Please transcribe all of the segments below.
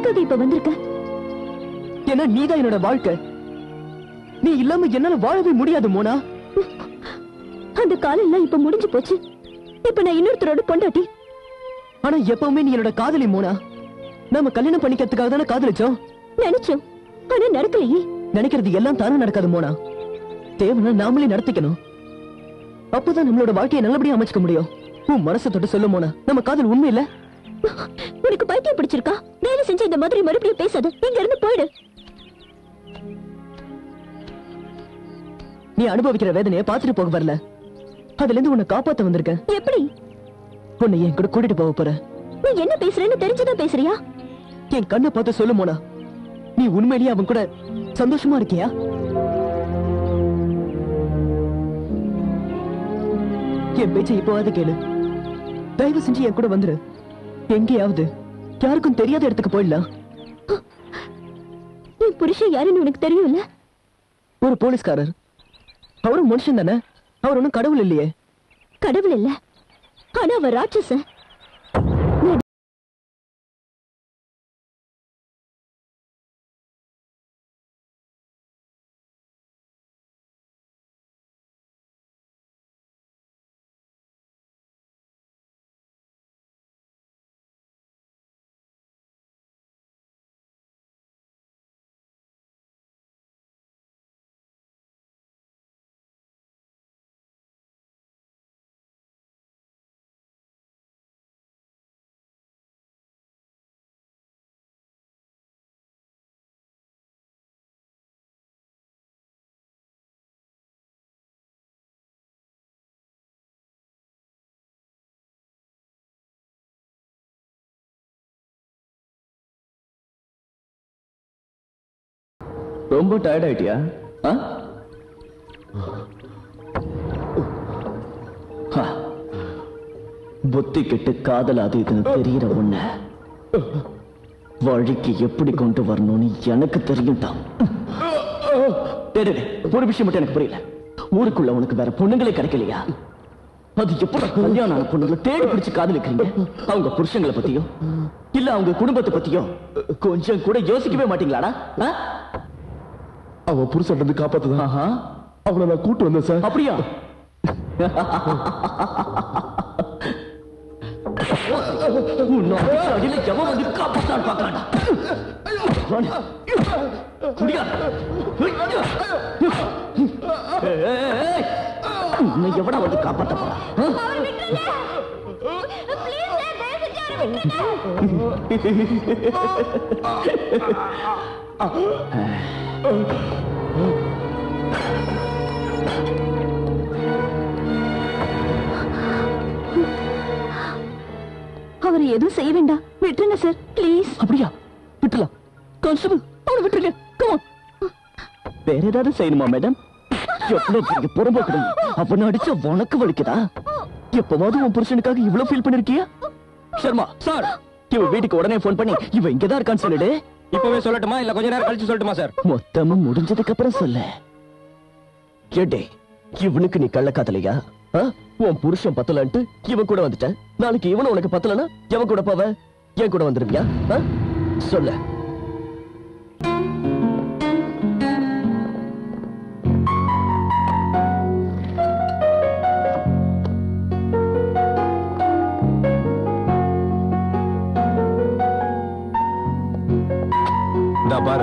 எதுக்காக இப்ப வந்திருக்க ஏன்னா நீதான் என்னோட வாழ்க்கை நீ இல்லாம என்னால வாழவே முடியாது மோனா அந்த காலம் எல்லாம் இப்ப முடிஞ்சு போச்சு இப்ப நான் இன்னொருத்தரோட பொண்டாட்டி ஆனா எப்பவுமே நீ என்னோட காதலி மோனா நாம கல்யாணம் பண்ணிக்கிறதுக்காக தானே காதலிச்சோம் நினைச்சோம் ஆனா நடக்கலையே நினைக்கிறது எல்லாம் தானே நடக்காது மோனா தேவைன்னா நாமளே நடத்திக்கணும் அப்பதான் நம்மளோட வாழ்க்கையை நல்லபடியா அமைச்சுக்க முடியும் உன் மனசை தொட்டு சொல்லு மோனா நம்ம காதல் உண்மை இல்ல உனக்கு பைத்தியம் பிடிச்சிருக்கா வேலை செஞ்ச இந்த மாதிரி மறுபடியும் பேசாத இங்க இருந்து போயிடு நீ அனுபவிக்கிற வேதனையை பார்த்துட்டு போக வரல அதுல இருந்து உன்னை காப்பாத்த வந்திருக்கேன் எப்படி உன்னை என் கூட கூட்டிட்டு போக போற நீ என்ன பேசுறேன்னு தெரிஞ்சுதான் பேசுறியா என் கண்ணை பார்த்து சொல்லு மோனா நீ உண்மையிலேயே அவன் கூட சந்தோஷமா இருக்கியா என் பேச்சை இப்போவாது கேளு தயவு செஞ்சு என் கூட வந்துரு எங்கேயாவது யாருக்கும் தெரியாத இடத்துக்கு போயிடலாம் என் புருஷன் யாருன்னு உனக்கு தெரியும்ல ஒரு போலீஸ்காரர் அவரும் மனுஷன் தானே அவர் ஒன்றும் கடவுள் இல்லையே கடவுள் இல்ல ஆனா அவ ராட்சச ரொம்ப டயர்ட் ஆயிட்டியா ஆ? ஹா. புத்தி கெட்டு காதல் அது இதுன்னு தெரியற உன்ன வழிக்கு எப்படி கொண்டு வரணும்னு எனக்கு தெரியும் தான் டேய், டேய், டேய், ஒரு விஷயம் மட்டும் எனக்கு புரியல ஊருக்குள்ள உனக்கு வேற பொண்ணுங்களே கிடைக்கலையா அது எப்படி கல்யாணம் ஆன பொண்ணுங்களை தேடி பிடிச்சு காதலிக்கிறீங்க அவங்க புருஷங்களை பத்தியோ இல்ல அவங்க குடும்பத்தை பத்தியோ கொஞ்சம் கூட யோசிக்கவே மாட்டீங்களாடா ஆ? அவ புருஷன் இருந்து காப்பாத்துதான் ஆஹா அவளை நான் கூட்டு வந்தேன் சார் அப்படியா உன்னை அடிச்ச அடியில எவன் வந்து காப்பாத்தான் பார்க்கலாம்டா. வாணி. குடியா. ஏய், ஏய், ஏய். உன்னை எவடா வந்து காப்பாத்த போறா ஆ? அவரை எதுவும் செய்ய வேண்டாம் விட்டுருங்க சார் ப்ளீஸ் அப்படியா விட்டுலாம் கான்ஸ்டபிள் அவனை விட்டுருங்க Come on. வேற ஏதாவது செய்யணுமா மேடம் எவ்வளவு பெரிய புறம்போக்கு அவனை அடிச்ச உனக்கு வலிக்குதா எப்பவாவது உன் புருஷனுக்காக இவ்வளவு ஃபீல் பண்ணிருக்கியா சர்மா சார் இவ வீட்டுக்கு உடனே ஃபோன் பண்ணி இவ இங்கதான் இருக்கான்னு சொல்லிடு இப்பவே சொல்லட்டுமா இல்ல கொஞ்ச நேரம் கழிச்சு சொல்லட்டுமா சார் மொத்தமும் முடிஞ்சதுக்கு அப்புறம் சொல்லு ஏடே இவனுக்கு நீ கள்ளக்காதலையா ஆ? உன் புருஷன் பத்தலன்ட்டு இவன் கூட வந்துட்ட நாளைக்கு இவன் உனக்கு பத்தலனா எவன் கூட போவ என் கூட வந்துருவியா ஆ? சொல்லு இந்தா பாரு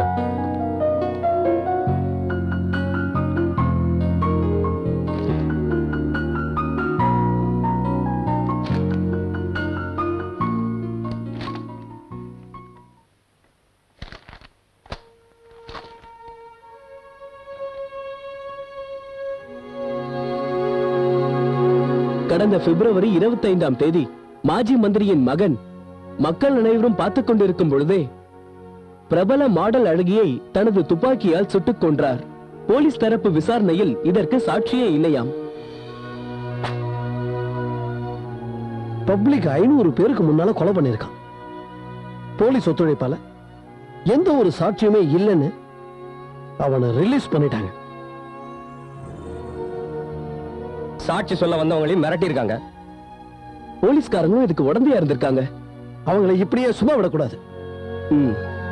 கடந்த பிப்ரவரி இருபத்தைந்தாம் தேதி மாஜி மந்திரியின் மகன் மக்கள் அனைவரும் பார்த்துக் கொண்டிருக்கும் பொழுதே பிரபல மாடல் அழகியை தனது துப்பாக்கியால் சுட்டுக் கொன்றார் போலீஸ் தரப்பு விசாரணையில் இதற்கு சாட்சியே இல்லையாம் பப்ளிக் ஐநூறு பேருக்கு முன்னால கொலை பண்ணிருக்கான் போலீஸ் ஒத்துழைப்பால எந்த ஒரு சாட்சியுமே இல்லைன்னு அவனை ரிலீஸ் பண்ணிட்டாங்க சாட்சி சொல்ல வந்தவங்களையும் மிரட்டி இருக்காங்க போலீஸ்காரங்களும் இதுக்கு உடந்தையா இருந்திருக்காங்க அவங்களை இப்படியே சும்மா விடக்கூடாது ம்.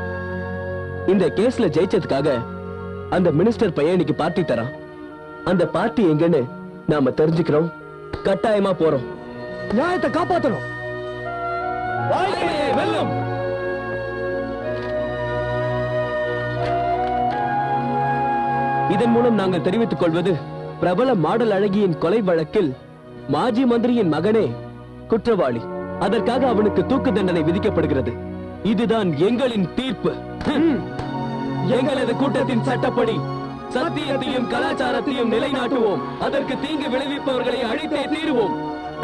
இந்த கேஸ்ல ஜெயிச்சதுக்காக அந்த மினிஸ்டர் பையன் இன்னைக்கு பார்ட்டி தரான் அந்த பார்ட்டி எங்கன்னு நாம தெரிஞ்சுக்கிறோம் கட்டாயமா போறோம் நியாயத்தை காப்பாத்தணும் வெல்லம் இதன் மூலம் நாங்கள் தெரிவித்துக் கொள்வது பிரபல மாடல் அழகியின் கொலை வழக்கில் மாஜி மந்திரியின் மகனே குற்றவாளி அதற்காக அவனுக்கு தூக்கு தண்டனை விதிக்கப்படுகிறது இதுதான் எங்களின் தீர்ப்பு எங்களது கூட்டத்தின் சட்டப்படி சத்தியத்தையும் கலாச்சாரத்தையும் நிலைநாட்டுவோம் அதற்கு தீங்கு விளைவிப்பவர்களை அழித்தே தீருவோம்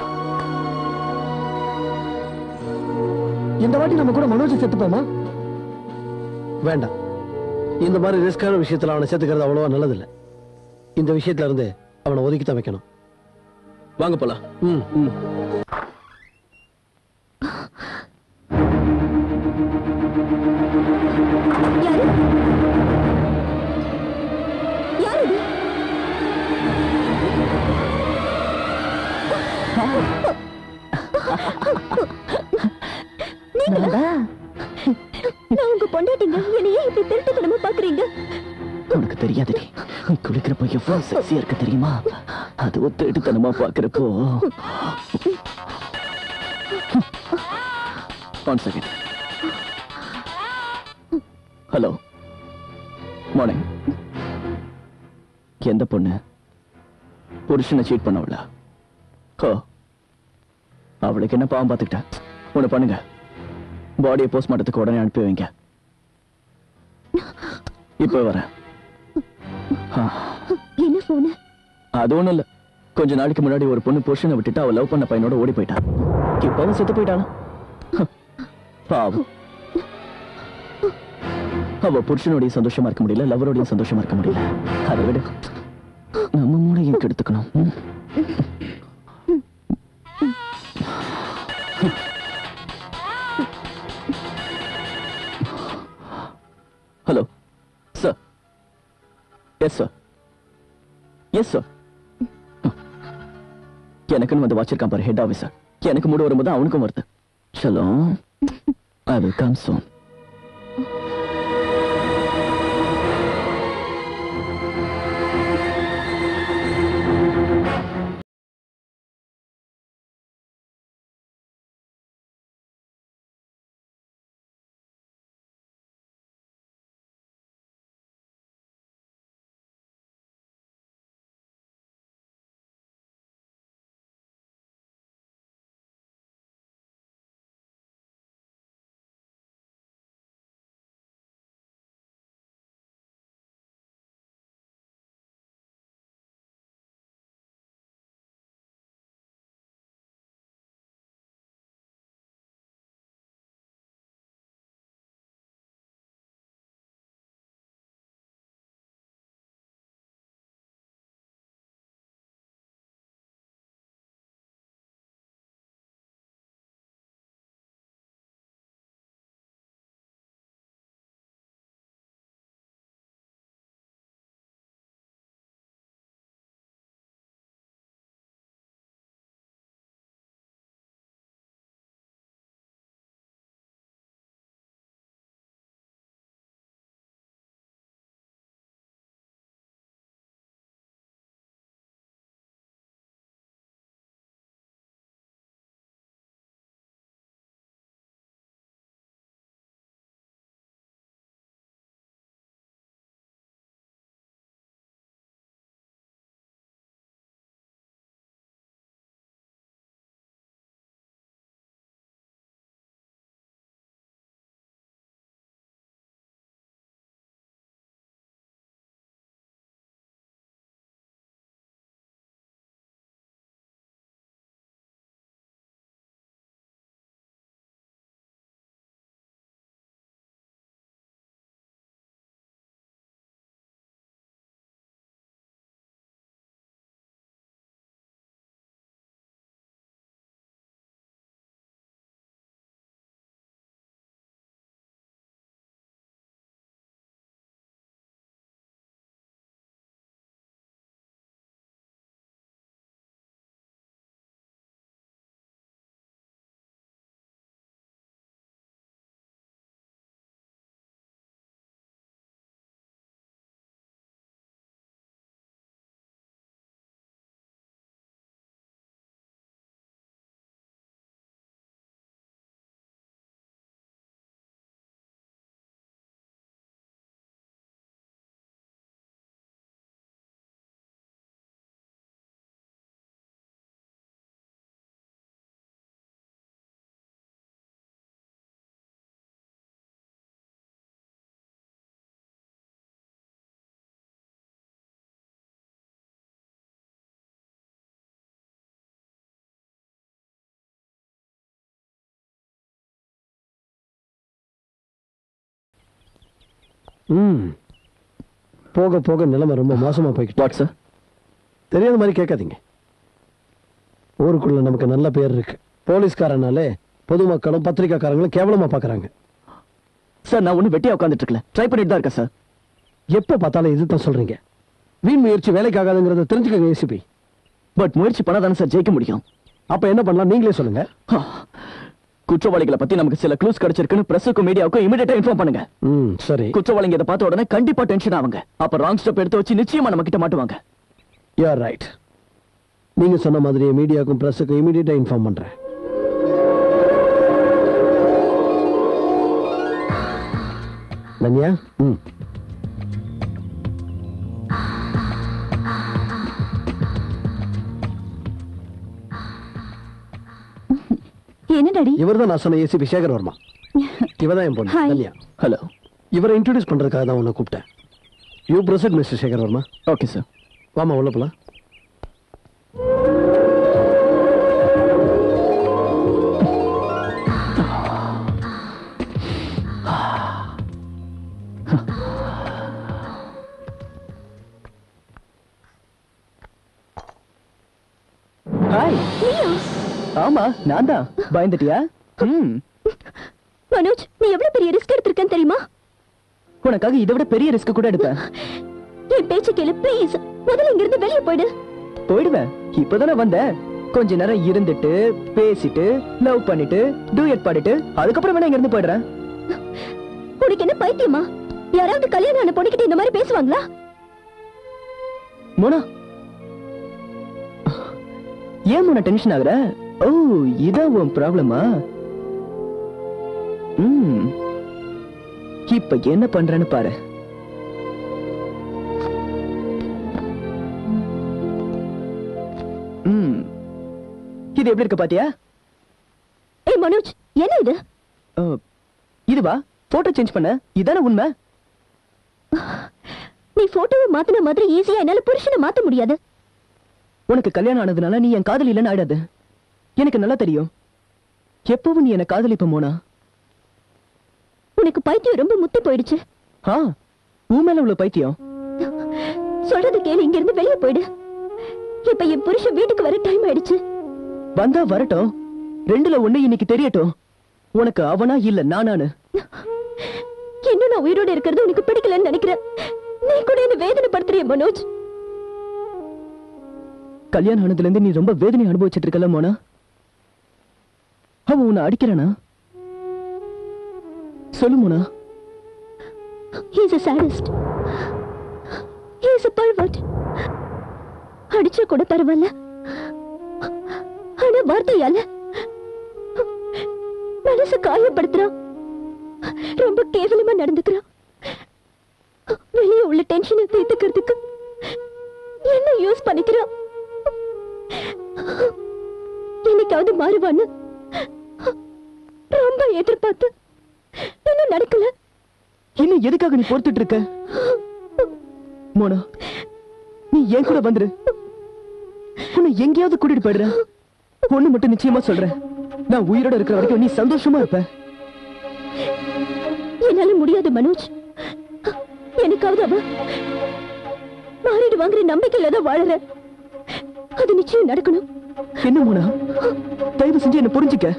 இந்த வாட்டி நம்ம கூட மனோஜ் செத்துப்போமா வேண்டாம் இந்த மாதிரி ரிஸ்கான விஷயத்துல அவனை சேர்த்துக்கிறது அவ்வளவா நல்லதில்லை இந்த விஷயத்துல இருந்து அவனை ஒதுக்கி தான் வைக்கணும் வாங்க போலாம் ம் ம். யாரு யாரு இது நீங்களா நான் உங்க பொண்டாட்டிங்க என்னை ஏன் இப்படி திருட்டுத்தனமா பாக்குறீங்க உனக்கு தெரியாதுடி நீ குளிக்கிறப்போ எவ்வளவு செக்ஸியா இருக்கு தெரியுமா அது ஒத்துட்டுத்தனமா பாக்குறப்போ ஒன் செகண்ட் ஹலோ மார்னிங் எந்த பொண்ணு புருஷனை சீட் பண்ணவளா ஹோ அவளுக்கு என்ன பாவம் பார்த்துக்கிட்டேன் ஒண்ணு பண்ணுங்க பாடியை போஸ்ட்மார்ட்டத்துக்கு உடனே அனுப்பி வைங்க இப்போ வரேன் ஆ, என்ன போன அது ஒண்ணும் இல்ல கொஞ்ச நாளைக்கு முன்னாடி ஒரு பொண்ணு புருஷனை விட்டுட்டு அவ லவ் பண்ண பையனோட ஓடி போயிட்டா இப்ப அவன் செத்து போயிட்டானா ஹ, பாவம் அவ புருஷனோடய சந்தோஷமா இருக்க முடியல லவரோடையும் சந்தோஷமா இருக்க முடியல அதை விட நம்ம மூளையும் கெடுத்துக்கணும் ம்? Hello sir yes sir yes sir எனக்குன்னு வந்து வச்சிருக்கான் பாரு ஹெட் ஆஃபீஸர் எனக்கு மூடு வரும்போது அவனுக்கும் வருது சலோ ஐ வில் கம் சோன் ம் போக போக நிலைமை ரொம்ப மோசமா போய்கிட்டு வாட் சார் தெரியாத மாதிரி கேட்காதீங்க ஊருக்குள்ள நமக்கு நல்ல பேர் இருக்கு போலீஸ்காரனாலே பொதுமக்களும் பத்திரிக்கைக்காரங்களும் கேவலமா பார்க்கறாங்க சார் நான் ஒண்ணு வெட்டியா உட்காந்துட்டு இருக்கல ட்ரை பண்ணிட்டு தான் இருக்கேன் சார் எப்ப பார்த்தாலும் இதுதான் சொல்றீங்க வீண் முயற்சி வேலைக்காகாதுங்கிறத தெரிஞ்சுக்கங்க ஏசிபி பட் முயற்சி பண்ணாதானே சார் ஜெயிக்க முடியும் அப்ப என்ன பண்ணலாம் நீங்களே சொல்லுங்க ஆ. குற்றவாளிகளை பத்தி நமக்கு சில க்ளூஸ் கிடைச்சிருக்குன்னு பிரஸுக்கும் மீடியாவுக்கும் இமிடியேட்டா இன்ஃபார்ம் பண்ணுங்க ம் சரி குற்றவாளிங்க இதை பார்த்த உடனே கண்டிப்பா டென்ஷன் ஆவாங்க அப்ப ராங் ஸ்டெப் எடுத்து வச்சு நிச்சயமா நம்ம கிட்ட மாட்டுவாங்க யூஆர் ரைட் நீங்க சொன்ன மாதிரியே மீடியாக்கும் பிரஸுக்கும் இமீடியட்டா இன்ஃபார்ம் பண்றேன் தன்யா ம் என்ன டாடி இவர் தான் நான் சொன்ன ஏசிபி சேகர் வர்மா இவதான் என் பொண்ணு Hi. தன்யா ஹலோ இவரை இன்ட்ரோடியூஸ் பண்றதுக்காக தான் உன்னை கூப்பிட்டேன் you present mister Sekhar Varma okay sir வாமா உள்ள போலாம் ஹாய் ஆமா நான் தான் பயந்துட்டியா ம் மனோஜ் நீ எவ்வளவு பெரிய ரிஸ்க் எடுத்திருக்கேன்னு தெரியுமா உனக்காக இதை விட பெரிய ரிஸ்க் கூட எடுப்பேன் என் பேச்சு கேளு ப்ளீஸ் முதல்ல இங்க இருந்து வெளியே போயிடு போயிடுவேன் இப்பதானே வந்தேன் கொஞ்ச நேரம் இருந்துட்டு பேசிட்டு லவ் பண்ணிட்டு டூயட் பாடிட்டு அதுக்கப்புறம் வேணா இங்க இருந்து போயிடுறேன் உனக்கு என்ன பைத்தியமா யாராவது கல்யாணம் ஆன பொண்ணுகிட்ட இந்த மாதிரி பேசுவாங்களா மோனா ஏன் மோனா டென்ஷன் ஆகுற ஓ இதான் உன் ப்ராப்ளமா ம் இப்ப என்ன பண்றேன்னு பாரு ம் இது எப்படி இருக்கு பாத்தியா ஏய் மனோஜ் என்ன இது ஓ, இதுவா போட்டோ சேஞ்ச் பண்ண இதானே உண்மை நீ போட்டோவை மாத்தின மாதிரி ஈஸியா என்னால புருஷனை மாத்த முடியாது உனக்கு கல்யாணம் ஆனதுனால நீ என் காதலி இல்லைன்னு ஆயிடாது எனக்கு நல்லா தெரியும் எப்பவும் நீ என்ன காதலிப்ப மோனா உனக்கு பைத்தியம் ரொம்ப முத்தி போயிடுச்சு ஆ உன் மேல உள்ள பைத்தியம் சொல்றது கேளு இங்க இருந்து வெளியே போயிடு இப்ப என் புருஷன் வீட்டுக்கு வர டைம் ஆயிடுச்சு வந்தா வரட்டும் ரெண்டுல ஒண்ணு இன்னைக்கு தெரியட்டும் உனக்கு அவனா இல்ல நானானு இன்னும் நான் உயிரோட இருக்கிறது உனக்கு பிடிக்கலன்னு நினைக்கிறேன் நீ கூட என்ன வேதனைப்படுத்துறிய மனோஜ் கல்யாணம் ஆனதுல இருந்து நீ ரொம்ப வேதனை அனுபவிச்சிட்டு இருக்கல மோனா அவன் உன்னை அடிக்கிறானா சொல்லு Mona He's a sadist. He's a pervert. அடிச்சா கூட பரவாயில்ல ஆனா வார்த்தையால மனசு காயப்படுத்துறான் ரொம்ப கேவலமா நடந்துக்கிறான் வெளியே உள்ள டென்ஷனை தீர்த்துக்கிறதுக்கு என்ன யூஸ் பண்ணிக்கிறான் என்னைக்காவது மாறுவான்னு ரொம்ப எதிர்பார்த்து இன்னும் நடக்கல இன்னும் எதுக்காக நீ பொறுத்துட்டு இருக்க மோனா நீ என் கூட வந்துரு உன்னை எங்கேயாவது கூட்டிட்டு போயிடுறேன் ஒண்ணு மட்டும் நிச்சயமா சொல்றேன் நான் உயிரோட இருக்கிற வரைக்கும் நீ சந்தோஷமா இருப்ப என்னால முடியாது மனோஜ் எனக்காவது அவ மாறிடுவாங்கிற நம்பிக்கையில தான் வாழற அது நிச்சயம் நடக்கணும் என்ன மோனா தயவு செஞ்சு என்ன புரிஞ்சுக்க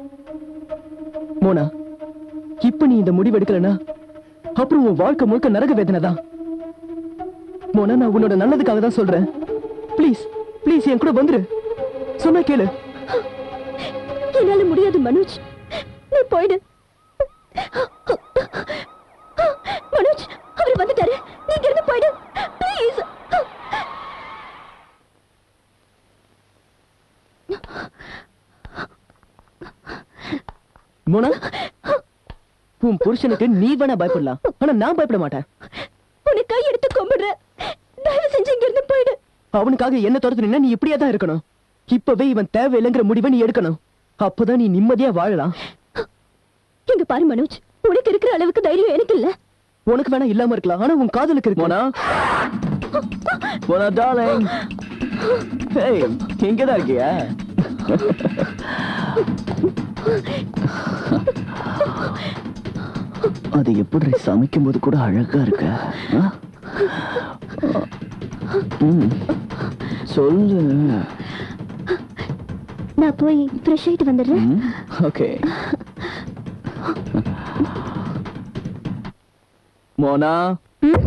மோனா இப்ப நீ இந்த முடிவு எடுக்கலனா அப்புறம் உன் வாழ்க்கை முழுக்க நரக வேதனை தான் மோனா நான் உன்னோட நல்லதுக்காக தான் சொல்றேன் ப்ளீஸ் ப்ளீஸ் என் கூட வந்துரு சொன்னா கேளு என்னால முடியாது மனோஜ் நீ போயிடு மனோஜ் அவர் வந்துட்டாரு நீங்க இருந்து போயிடு ப்ளீஸ் மோனா உன் புருஷனுக்கு நீ வேணா பயப்படலாம் ஆனா நான் பயப்பட மாட்டேன் உன்னை கை எடுத்து கும்பிடுறேன் தயவு செஞ்சு இங்க இருந்து போயிடு அவனுக்காக என்ன துரத்து நின்னா நீ இப்படியே தான் இருக்கணும் இப்பவே இவன் தேவையில்லைங்கிற முடிவை நீ எடுக்கணும் அப்பதான் நீ நிம்மதியா வாழலாம் இங்க பாரு மனோஜ் உனக்கு இருக்கிற அளவுக்கு தைரியம் எனக்கு இல்ல உனக்கு வேணா இல்லாம இருக்கலாம் ஆனா உன் காதலுக்கு இருக்கு மோனா மோனா டார்லிங் ஹேய் இங்க தான் இருக்கியா அது எப்படி சமைக்கும் போது கூட அழகா இருக்க ஆ? ம். சொல்லு நான் போய் ஃப்ரெஷ் ஆயிட்டு வந்துடுறேன் ஓகே மோனா ம்?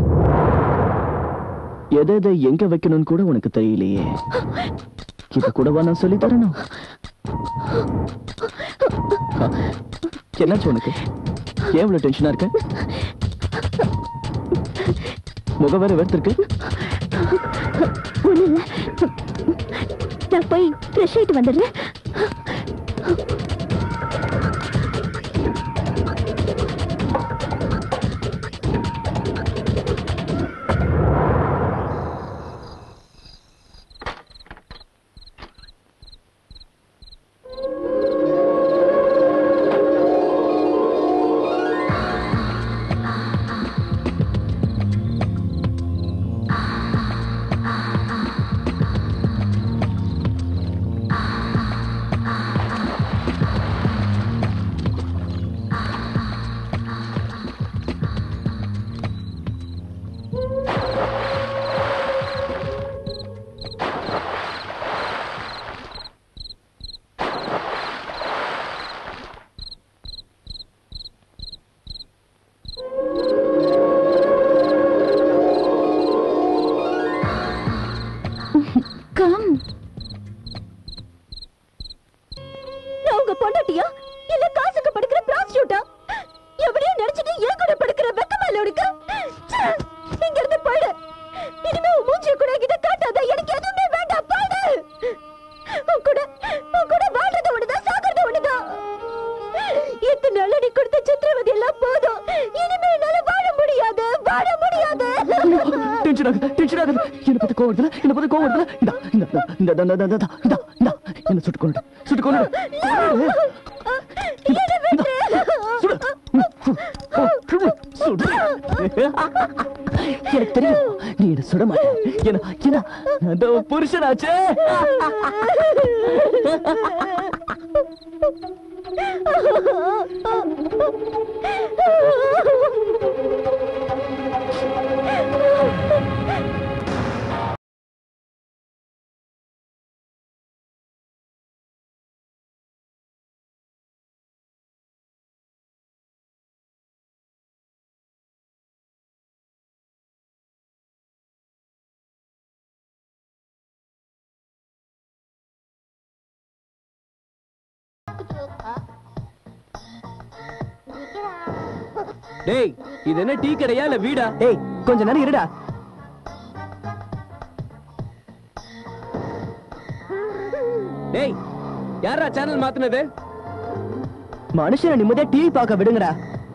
எதை எதை எங்க வைக்கணும்னு கூட உனக்கு தெரியலையே இத கூடவா நான் சொல்லி தரணும் ஆ, என்னாச்சு உனக்கு ஏன் இவ்வளவு டென்ஷனா இருக்க முகம் வேற வெறுத்திருக்கு ஒண்ணு இல்ல நான் போய் ஃப்ரெஷ் ஆயிட்டு வந்துடுறேன் கம் நான் உங்க பொண்டாட்டியா இல்ல காசுக்கு படுக்கிற ப்ராஸ்டியூட்டா எப்படியோ நினைச்சிட்டு ஏன் கூட படுக்கிற வெக்கமா இல்ல உனக்கு ச்சே, இங்க இருந்து போயிடு இனிமே உன் மூஞ்சிய கூட என்கிட்ட காட்டாத எனக்கு எதுவுமே வேண்டாம் போயிடு உன் கூட உன் கூட வாழ்றது ஒண்ணுதான் சாகிறது ஒண்ணுதான் எத்தனை நாள் நீ கொடுத்த சித்திரவதை எல்லாம் போதும் இனிமே என்னால வாழ முடியாது வாழ முடியாது டென்ஷன் ஆகுது டென்ஷன் ஆகுது என்ன பத்தி கோவம் வருதுல என்ன பத்தி கோவம் வருதுல இந்த இந்த இந்த இந்த இந்த இந்த இந்த இந்த என்ன சுட்டு கொண்டு சுட்டு கொண்டு சுடு சுடு சுடு எனக்கு தெரியும் நீ என்ன சுட மாட்டேன் என்ன என்ன அந்த புருஷனாச்சே டேய் இது என்ன டீ கடையா இல்ல வீடா ஏய் கொஞ்ச நேரம் இருடா டேய் யாரா சேனல் மாத்துனது மனுஷனை நிம்மதியா டிவி பார்க்க விடுங்கடா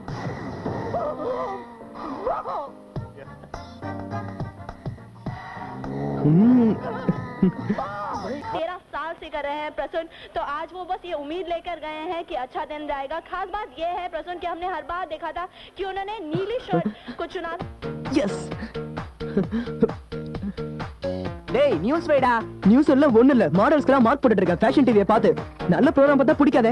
तेरह साल से कर रहे हैं प्रसून तो आज वो बस ये उम्मीद लेकर गए हैं कि अच्छा दिन जाएगा खास बात ये है प्रसून कि हमने हर बार देखा था कि उन्होंने नीली शर्ट को चुना எஸ் டேய் நியூஸ் வைடா நியூஸ் எல்லாம் ஒண்ணு இல்ல மாடல்ஸ்க்குலாம் மார்க் போட்டுட்டு இருக்க ஃபேஷன் டிவியை பார்த்து நல்ல ப்ரோகிராம் பார்த்தா பிடிக்காதே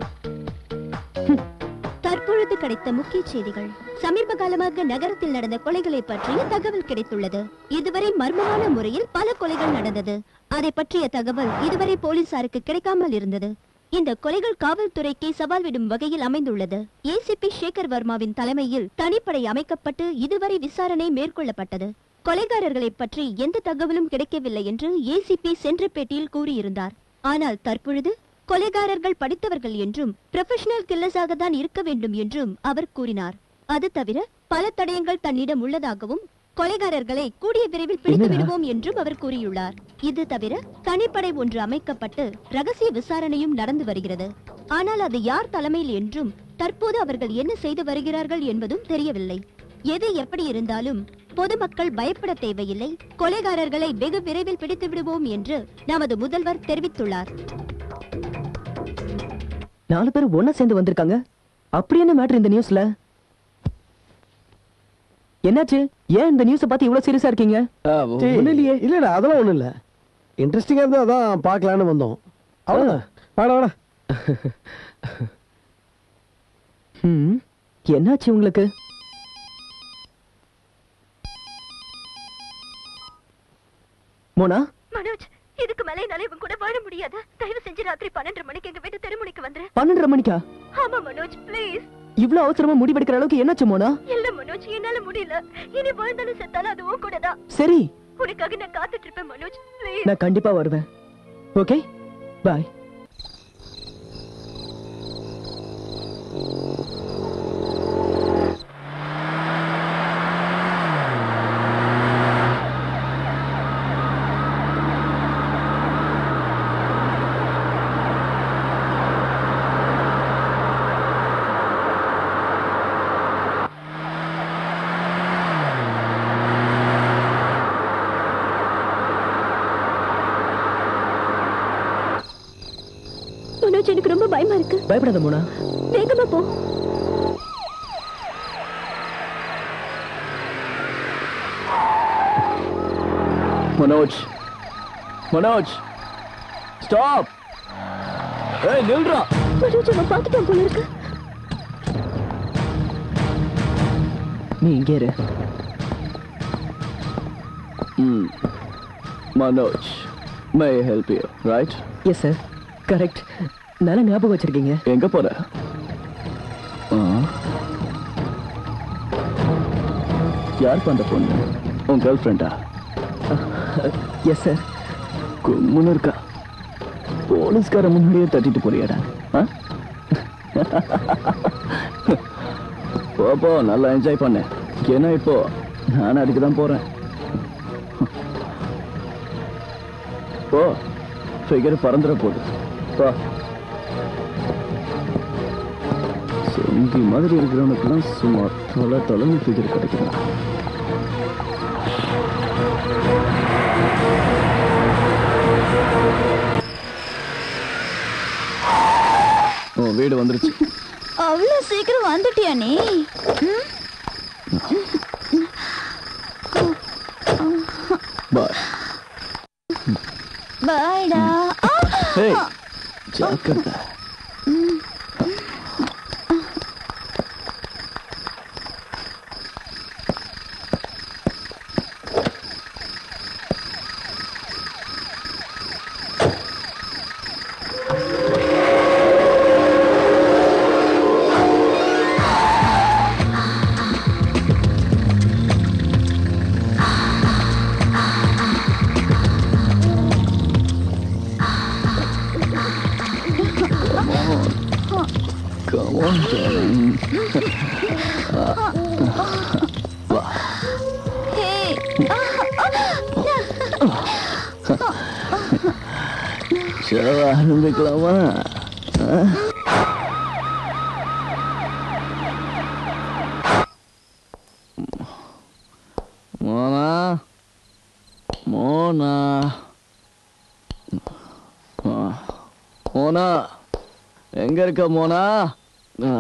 தற்பொழுது கிடைத்த முக்கிய செய்திகள் சமீப காலமாக நகரத்தில் நடந்த கொலைகளை பற்றிய தகவல் கிடைத்துள்ளது இதுவரை மர்மமான முறையில் பல கொலைகள் நடந்தது அதை பற்றிய தகவல் இதுவரை போலீசாருக்கு கிடைக்காமல் இருந்தது இந்த கொலைகள் காவல்துறைக்கே சவால் விடும் வகையில் அமைந்துள்ளது ஏசிபி சேகர் வர்மாவின் தலைமையில் தனிப்படை அமைக்கப்பட்டு இதுவரை விசாரணை மேற்கொள்ளப்பட்டது கொலைகாரர்களை பற்றி எந்த தகவலும் கிடைக்கவில்லை என்று ஏசிபி சென்ற பேட்டியில் கூறியிருந்தார் ஆனால் தற்பொழுது கொலைகாரர்கள் படித்தவர்கள் என்றும் ப்ரொஃபஷனல் கில்லர்ஸாக தான் இருக்க வேண்டும் என்றும் அவர் கூறினார் அது தவிர பல தடயங்கள் தன்னிடம் உள்ளதாகவும் கொலைகாரர்களை கூடிய விரைவில் பிடித்து என்னடா? விடுவோம் என்றும் அவர் கூறியுள்ளார் இது தவிர தனிப்படை ஒன்று அமைக்கப்பட்டு ரகசிய விசாரணையும் நடந்து வருகிறது ஆனால் அது யார் தலைமையில் என்றும் தற்போது அவர்கள் என்ன செய்து வருகிறார்கள் என்பதும் தெரியவில்லை எது எப்படி இருந்தாலும் பொதுமக்கள் பயப்பட தேவையில்லை கொலைகாரர்களை வெகு விரைவில் பிடித்து விடுவோம் என்று நமது முதல்வர் தெரிவித்துள்ளார் நாலு பேர் ஒண்ணா சேர்ந்து வந்திருக்காங்க அப்படி என்ன மேட்டர் இந்த நியூஸ்ல என்னாச்சு ஏன் இந்த நியூஸ பார்த்து இவ்வளவு சீரியஸா இருக்கீங்க ஒண்ணு இல்லையே இல்லடா அதெல்லாம் ஒண்ணும் இல்ல இன்ட்ரெஸ்டிங்கா இருந்தா அதான் பார்க்கலான்னு வந்தோம் அவ்வளவுதான் வாடா வாடா ம், என்னாச்சு உங்களுக்கு மோனா மனோஜ் இதுக்கு மேல என்னால இவன் கூட வாழ முடியாது தயவு செஞ்சு ராத்திரி பன்னெண்டரை மணிக்கு எங்க வீட்டு தெருமுனைக்கு வந்துரு பன்னெண்டரை மணிக்கா ஆமா மனோஜ் ப்ளீஸ் இவ்வளவு அவசரமா முடிவெடுக்கிற அளவுக்கு என்னாச்சு மோனா இல்ல மனோஜ் என்னால முடியல இனி வாழ்ந்தாலும் செத்தாலும் அது உன் கூட தான் சரி உனக்காக நான் காத்துட்டு இருப்பேன் மனோஜ் ப்ளீஸ் நான் கண்டிப்பா வருவேன் ஓகே பாய் மனோஜ் எனக்கு ரொம்ப பயமா இருக்கு பயப்படாத மோனா வேகமா போ மனோஜ் மனோஜ் ஸ்டாப் ஏய் நில்றா மனோஜ் அவன் பார்த்துட்டான் போல இருக்கு நீ இங்கே இரு ம் Manoj may help you right yes sir correct நல்ல ஞாபகம் வச்சிருக்கீங்க எங்க போற ஆ. யார் அந்த பொண்ணு உன் கேர்ள் ஃப்ரெண்டா எஸ் சார் கும்முன்னு இருக்கா போலீஸ்கார முன்னாடியே தட்டிட்டு போறியாடா ஆ? போ போ நல்லா என்ஜாய் பண்ணு ஏன்னா இப்போ நான் அதுக்கு தான் போறேன் போ ஃபிகர் பறந்துட போகுது போ சொங்கி மாதிரி இருக்கிறவனுக்குலாம் சும்மா தொலை தொலைன்னு ஃபிகர் கிடைக்குதா உன் வீடு வந்துருச்சு அவ்வளவு சீக்கிரம் வந்துட்டியா நீ பாய் பாய்டா ஹேய் ஜாக்கிரதை Come on, darling. சரி ஆரம்பிக்கலாமா ஆ? மோனா மோனா ஆ. மோனா எங்க இருக்க மோனா ஆ.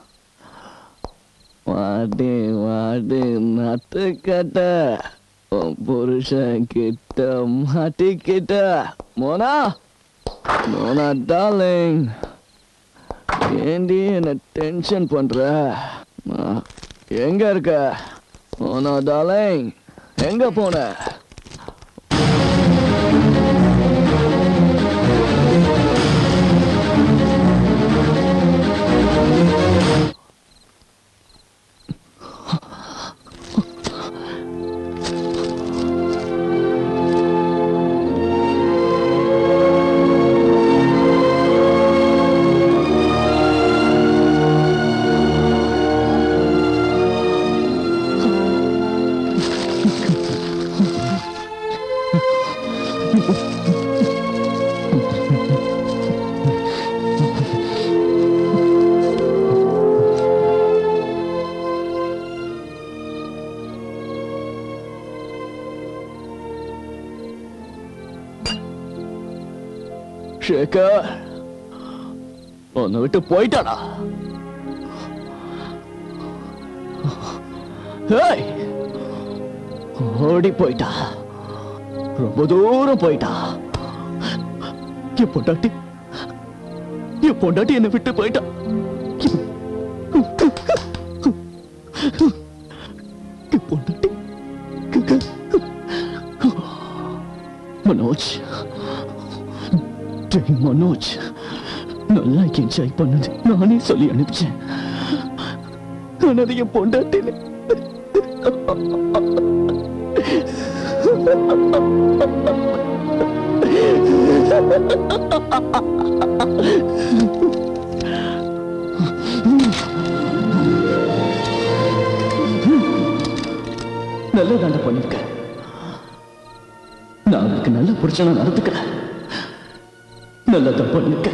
வாடி வாடி நட்டுக்கட்ட உன் புருஷன் கிட்ட மாட்டிக்கிட்ட மோனா மோனா டார்லிங் ஏண்டி என்ன டென்ஷன் பண்ற ஆ, எங்க இருக்க மோனா டார்லிங் எங்க போன சேகர் உன்னை விட்டு போயிட்டானா ஏய் ஓடி போயிட்டா ரொம்ப தூரம் போயிட்டா என் பொண்டாட்டி என் பொண்டாட்டி என்னை விட்டு போயிட்டா என் பொண்டாட்டி மனோஜ் டேய் மனோஜ் நல்லா என்ஜாய் பண்ணது நானே சொல்லி அனுப்பிச்சேன் ஆனா அது என் பொண்டாட்டின்னு நல்லதாண்ட பண்ணிருக்க நான் அவளுக்கு நல்ல புருஷனா நடந்துக்கிறேன் நல்லதான் பண்ணிருக்க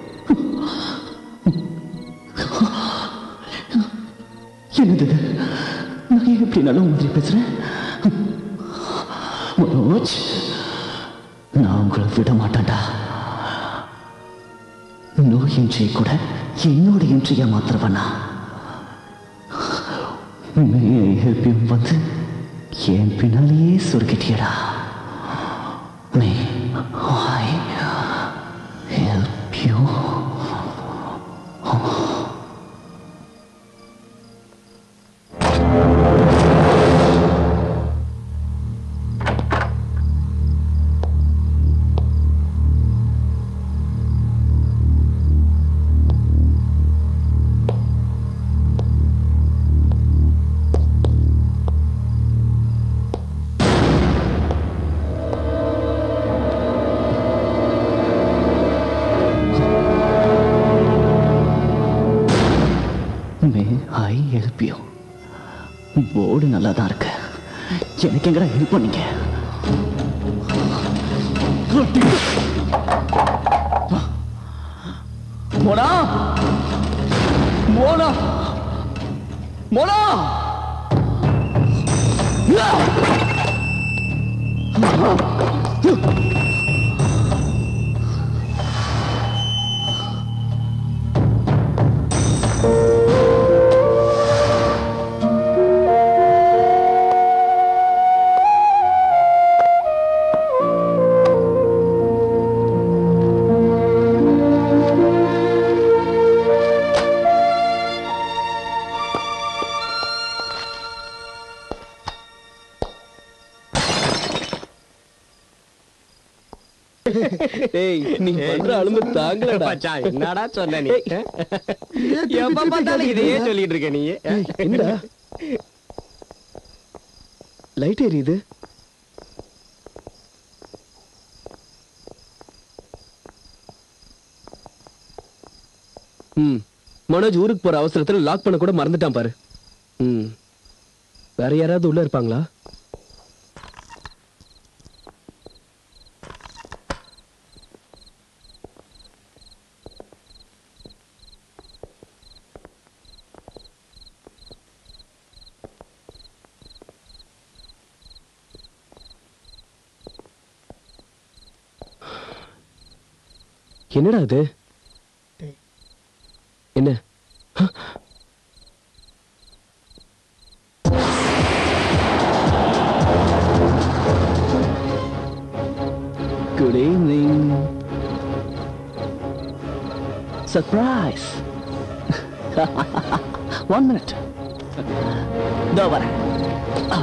என்னது இது? நான் ஏன் இப்படி நல்ல மாதிரி பேசுறேன் மனோஜ் நான் உங்களை விட மாட்டேன்டா நோய் இன்றியை கூட என்னோட இன்றியா மாத்திரவனா ஹெல்ப்பியும் வந்து என் பின்னாலேயே சுருக்கிட்டியடா may I help you may I help you board நல்லா தான் இருக்கு எனக்கு எங்கடா ஹெல்ப் பண்ணீங்க மோனா மோனா மோனா ஏய் நீ பண்ற அலும்பு தாங்கலடா மச்சான், என்னடா சொன்ன நீ எப்ப பார்த்தாலும் இதையே சொல்லிட்டு இருக்க நீ என்னடா லைட் எரியுது ம் மனோஜ் ஊருக்கு போற அவசரத்துல லாக் பண்ண கூட மறந்துட்டான் பாரு ம் வேற யாராவது உள்ள இருப்பாங்களா என்னடா இது என்ன Good evening. Surprise. One minute. இதோ வரேன் ஆ.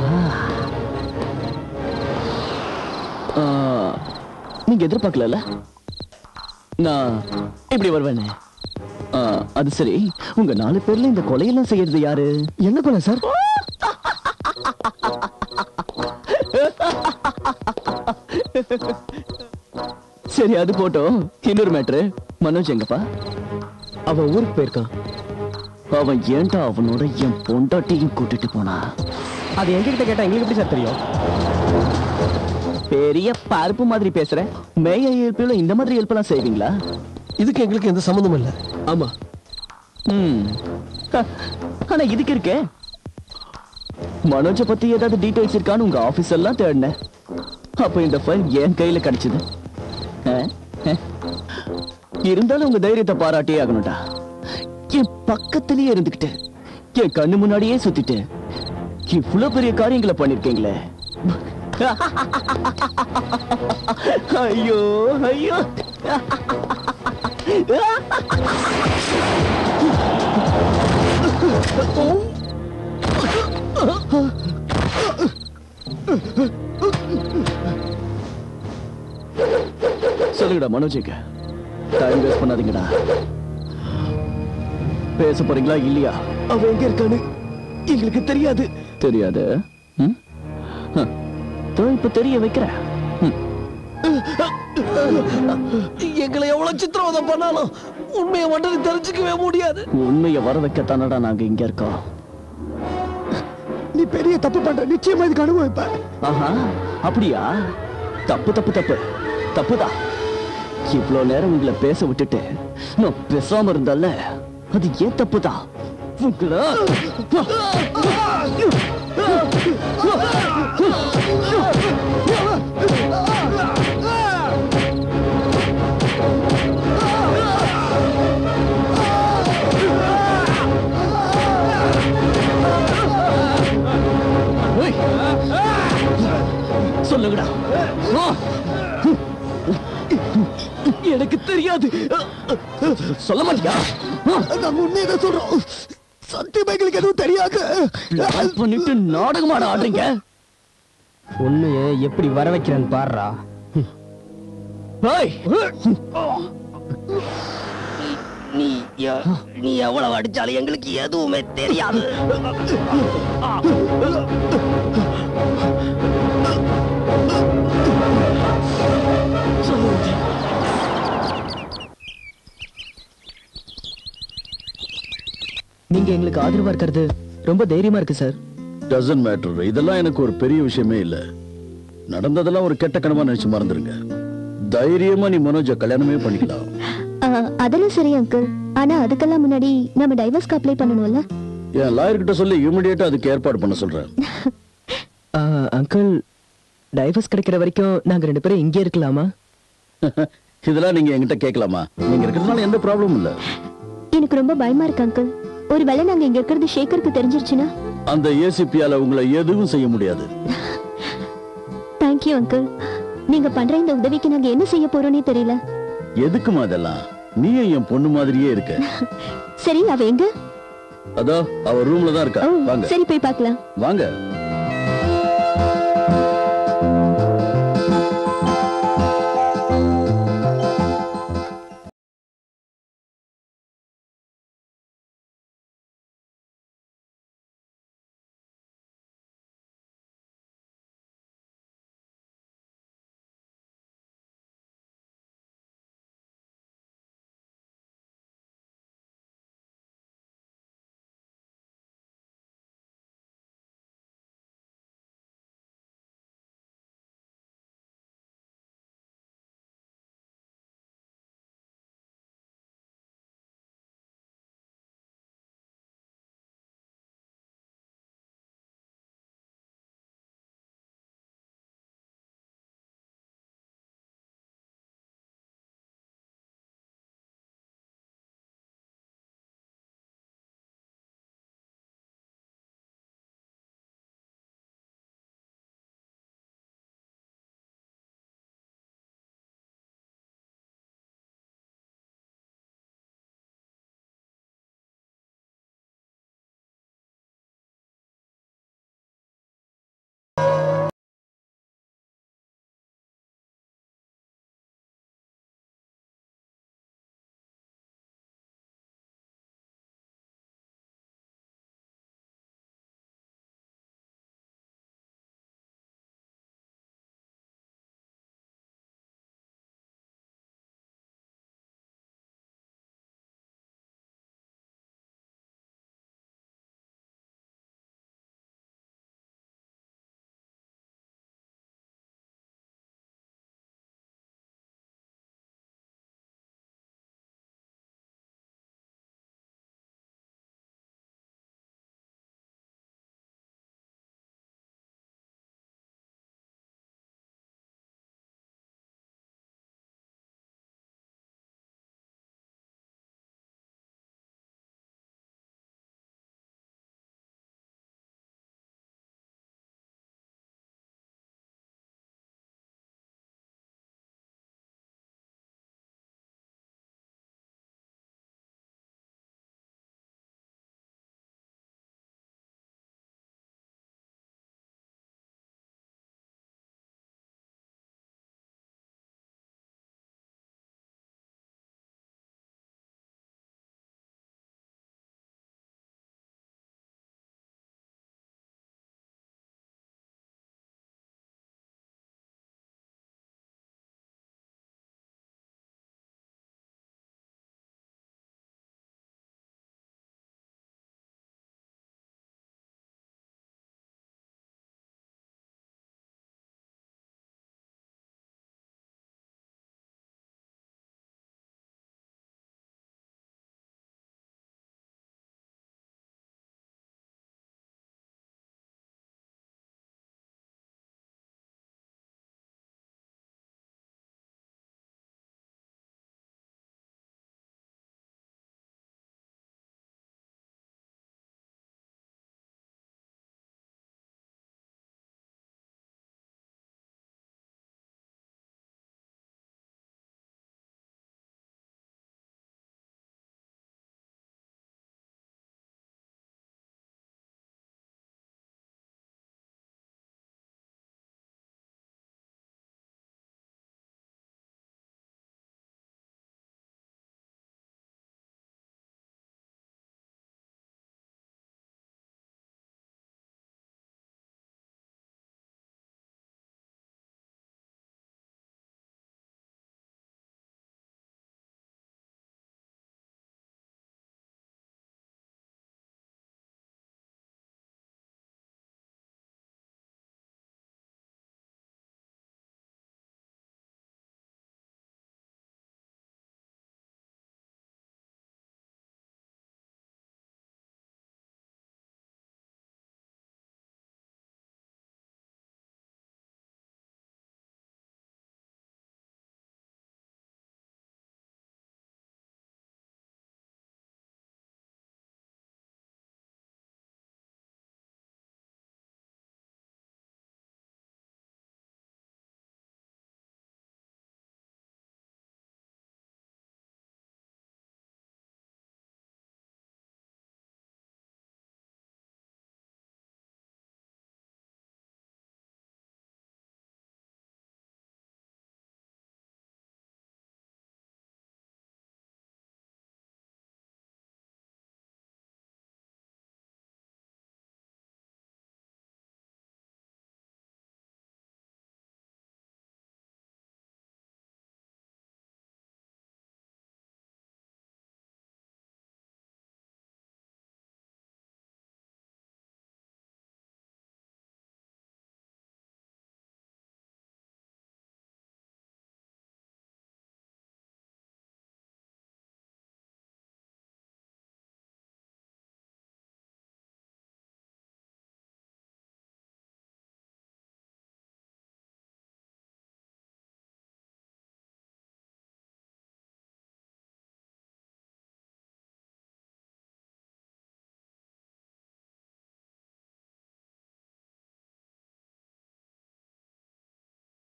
ஆ, நீங்க எதிர்பார்க்கல நான் இப்படி வருவேனே ஆ, அது சரி உங்க நாலு பேர்ல இந்த கொலையெல்லாம் செய்யறது யாரு என்ன கொலை சார் சரி அது போட்டோம் இன்னொரு மேட்ரு மனோஜ் எங்கப்பா அவன் ஊருக்கு போயிருக்கான் அவன் ஏன்டா அவனோட என் பொண்டாட்டியும் கூட்டிட்டு போனா அது எங்ககிட்ட கேட்டா எங்களுக்கு எப்படி சார் தெரியும் பெரிய பருப்பு மாதிரி பேசுற மேய ஹெல்ப்ல இந்த மாதிரி ஹெல்ப் எல்லாம் செய்வீங்களா இதுக்கு எங்களுக்கு எந்த சம்மந்தமும் இல்லை ஆமா ம் ஹ, ஆனா இதுக்கு இருக்கே மனோஜ பத்தி ஏதாவது டீடைல்ஸ் இருக்கான்னு உங்க ஆபீஸ் எல்லாம் தேடினேன் அப்ப இந்த ஃபைல் என் கையில கிடைச்சது அஹ், அஹ். இருந்தாலும் உங்க தைரியத்தை பாராட்டியே ஆகணும்டா என் பக்கத்திலேயே இருந்துகிட்டு என் கண்ணு முன்னாடியே சுத்திட்டு இவ்வளவு பெரிய காரியங்களை பண்ணிருக்கீங்களே ஐயோ ஐயோ சொல்லுங்கடா மனோஜிங்க டைம் வேஸ்ட் பண்ணாதீங்கடா பேச போறீங்களா இல்லையா அவன் எங்க இருக்கான்னு எங்களுக்கு தெரியாது தெரியாது ம்? ஹ. தோ இப்ப தெரிய வைக்கிறேன் ம். எங்களை எவ்வளவு சித்திரவதை பண்ணாலும் உண்மையை மட்டும் தெரிஞ்சுக்கவே முடியாது உண்மையை வர வைக்கத்தானடா நாங்க இங்க இருக்கோம் நீ பெரிய தப்பு பண்ற நிச்சயமா இதுக்கு அனுபவிப்ப ஆஹா அப்படியா தப்பு தப்பு தப்பு தப்புதான் இவ்ளோ நேரம் உங்களை பேச விட்டுட்டு நான் பேசாம இருந்தல்ல அது ஏன் தப்புதான் உங்களை ஏய். சொல்லுங்கடா ஆ. எனக்கு தெரியாது சொல்ல மாட்டியா நாங்க உண்மையை சொல்றோம் சத்தியமா எங்களுக்கு எதுவும் தெரியாது Plan பண்ணிட்டு நாடகமாட ஆடுறீங்க உண்மையை எப்படி வர வைக்கிறேன்னு பாடுறா ஏய். நீ நீ எவ்வளவு அடிச்சாலும் எங்களுக்கு எதுவுமே தெரியாது நீங்க எங்களுக்கு ஆதரவா இருக்கிறது ரொம்ப தைரியமா இருக்கு சார் டசன்ட் மேட்டர் இதெல்லாம் எனக்கு ஒரு பெரிய விஷயமே இல்ல நடந்ததெல்லாம் ஒரு கெட்ட கனவா நினைச்சு மறந்துருங்க தைரியமா நீ மனோஜ கல்யாணமே பண்ணிக்கலாம் ஆ, அதெல்லாம் சரி அங்கிள் ஆனா அதுக்கெல்லாம் முன்னாடி நம்ம டைவர்ஸ்க்கு அப்ளை பண்ணணும்ல என் லாயர் கிட்ட சொல்லி இமிடியேட்டா அதுக்கு ஏற்பாடு பண்ண சொல்றேன் அங்கிள் டைவர்ஸ் கிடைக்கிற வரைக்கும் நாங்க ரெண்டு பேரும் இங்கே இருக்கலாமா இதெல்லாம் நீங்க என்கிட்ட கேட்கலாமா நீங்க இருக்கிறதுனால எந்த ப்ராப்ளமும் இல்ல எனக்கு ரொம்ப பயமா இருக்கு அங்கிள் ஒருவேளை நாங்க இங்க இருக்கிறது ஷேகருக்கு தெரிஞ்சிருச்சுன்னா அந்த ஏசிபியால உங்களை எதுவும் செய்ய முடியாது தேங்க்யூ அங்கிள் நீங்க பண்ற இந்த உதவிக்கு நாங்க என்ன செய்ய போறோம்னே தெரியல எதுக்குமா அதெல்லாம் நீயும் என் பொண்ணு மாதிரியே இருக்க சரி அவ எங்க அதோ அவ ரூம்ல தான் இருக்கா ஓ, வாங்க சரி போய் பார்க்கலாம் வாங்க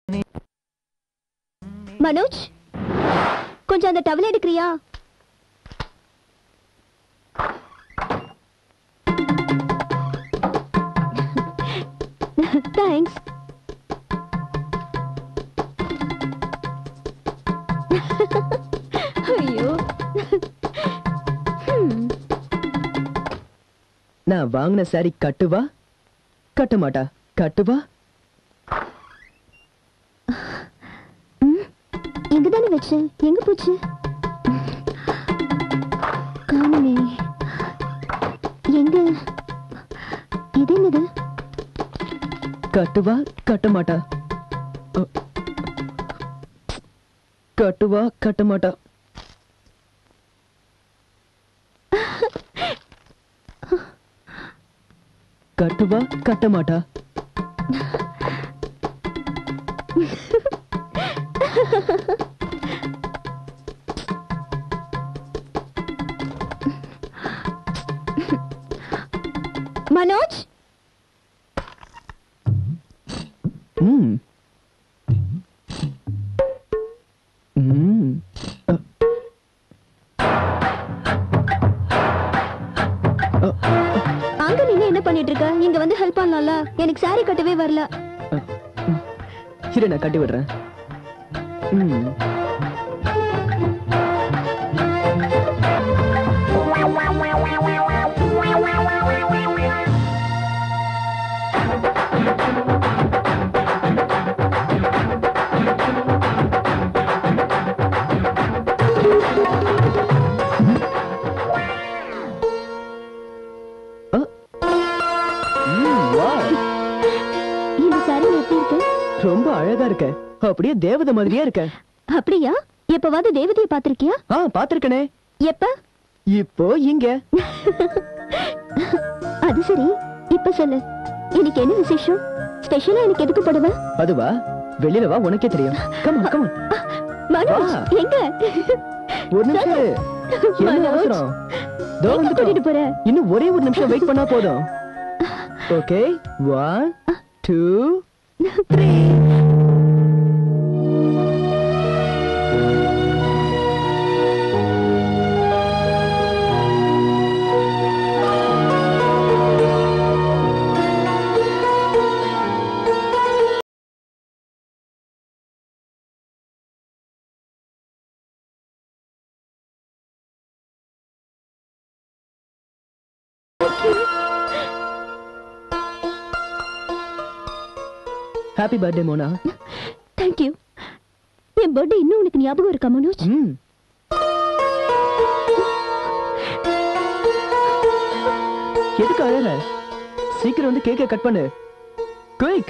மனோஜ் கொஞ்சம் அந்த டவல் எடுக்கிறியா தேங்க்ஸ் ஐயோ ஹம். நான் வாங்கின சாரி கட்டுவா கட்ட மாட்டா கட்டுவா எங்க தானே வச்சேன் எங்க போச்சு காணுமே எங்க இது என்னது கட்டுவா கட்ட மாட்டா அ. கட்டுவா கட்ட மாட்டா கட்டுவா கட்ட மாட்டா மனோஜ் ம் ம் அ. அங்க நின்னு என்ன பண்ணிட்டு இருக்க இங்க வந்து ஹெல்ப் பண்ணலாம்ல எனக்கு saree கட்டவே வரல இரு நான் கட்டி விடுறேன் ம் அ. ம், wow. இந்த saree எப்படி இருக்கு ரொம்ப அழகா இருக்க அப்படியே தேவதை மாதிரியே இருக்க அப்படியா எப்பவாவது தேவதையை பாத்திருக்கியா ஆ பாத்திருக்கனே எப்ப இப்போ இங்க அது சரி இப்ப சொல்லு இன்னைக்கு என்ன விசேஷம் ஸ்பெஷலா எனக்கு எதுக்கு போடுவ அதுவா வெளியில வா உனக்கே தெரியும் கமான் கமான் மனோஜ் வா. எங்க ஒரு நிமிஷம் இரு. என்ன மனோஜ். அவசரம் தோ எங்க வந்துட்டோம். கூட்டிட்டு போற இன்னும் ஒரே ஒரு நிமிஷம் வெயிட் பண்ணா போதும் okay one two happy birthday Mona thank you என் பர்த்டே இன்னும் உனக்கு ஞாபகம் இருக்கா மனோஜ் ம் எதுக்கு அழற சீக்கிரம் வந்து கேக்க கட் பண்ணு குயிக்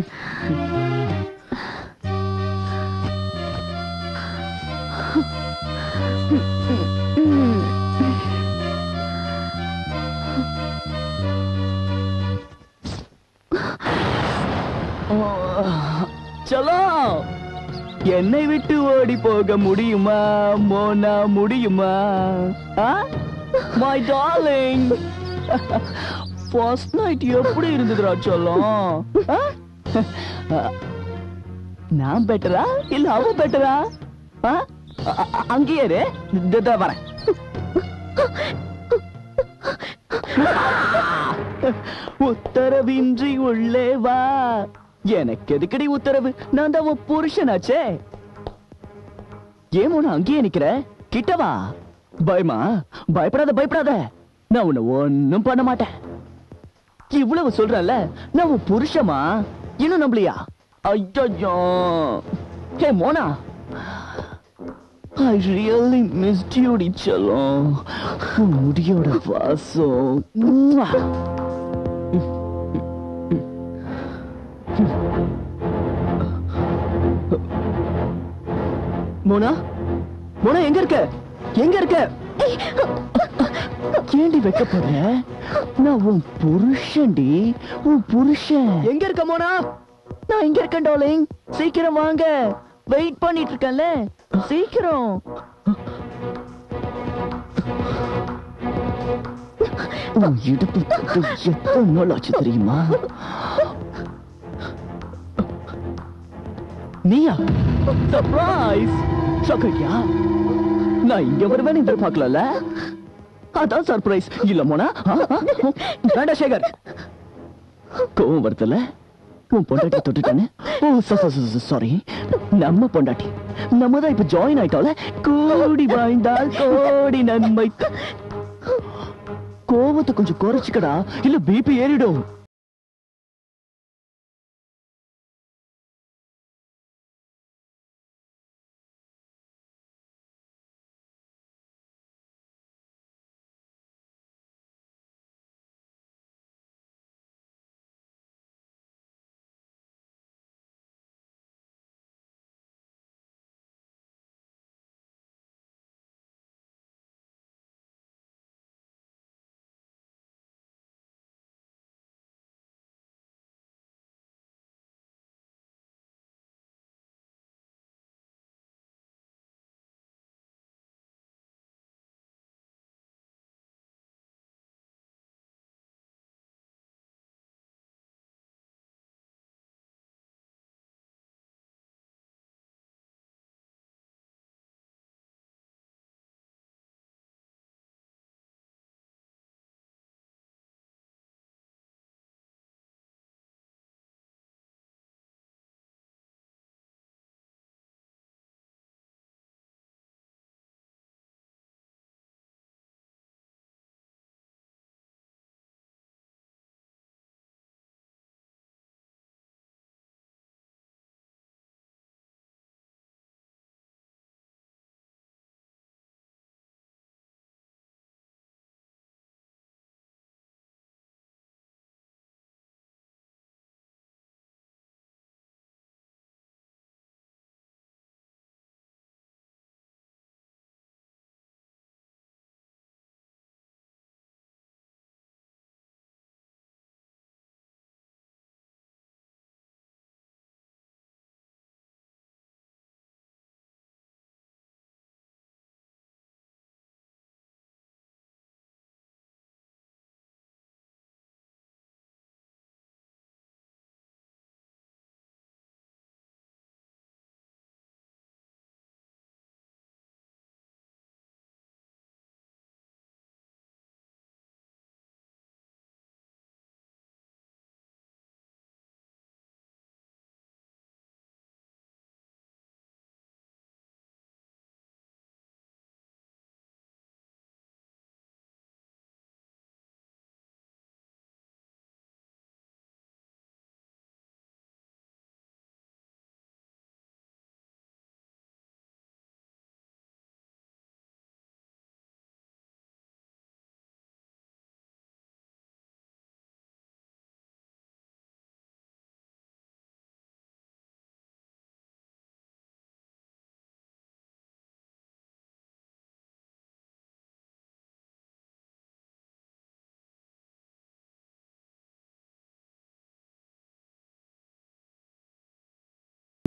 சலோ என்னை விட்டு ஓடி போக முடியுமா மோனா முடியுமா மை டார்லிங் ஃபர்ஸ்ட் நைட் எப்படி இருந்ததுடா சொல்லும் ஆ? நான் பெட்டரா இல்ல அவ பெட்டரா ஆ? அ- அ- அங்கேயே இரு. இதோ இதோ வரேன் உத்தரவின்றி உள்ளே வா எனக்கு எதுக்கடி உத்தரவு நான் தான் உன் புருஷனாச்சே ஏன் உன அங்கேயே நிக்கிற கிட்ட வா பயமா பயப்படாத பயப்படாத நான் உன்னை ஒண்ணும் பண்ண மாட்டேன் இவ்வளவு சொல்றல நான் உன் புருஷமா இன்னும் நம்பலையா ஐயோ ஹே Mona I really missed you, செல்லம் உன் முடியோட வாசம் உம்மா. மோனா மோனா எங்க இருக்க எங்க இருக்க ஏண்டி வைக்கப்படுற நான் உன் புருஷன்டி உன் புருஷன் எங்க இருக்க மோனா நான் இங்க இருக்கேன் டார்லிங் சீக்கிரம் வாங்க வெயிட் பண்ணிட்டு இருக்கேன்ல சீக்கிரம் உன் இடுப்பு கட்டு எத்தனை நாள் ஆச்சு தெரியுமா நீயா சர்ப்ரைஸ் ஷாக்கியா நான் இங்க வருவேன்னு எதிர்பார்க்கல அதான் சர்ப்ரைஸ் இல்ல மோனா ஆ, ஆ, வேண்டாம் சேகர் கோவம் வருதுல உன் பொண்டாட்டி தொட்டுட்டானே ஓ சாரி நம்ம பொண்டாட்டி நம்ம தான் இப்ப ஜாயின் ஆயிட்டோம்ல கூடி வாழ்ந்தால் கோடி நன்மை த- கோவத்தை கொஞ்சம் குறைச்சுக்கடா இல்ல பிபி ஏறிடும்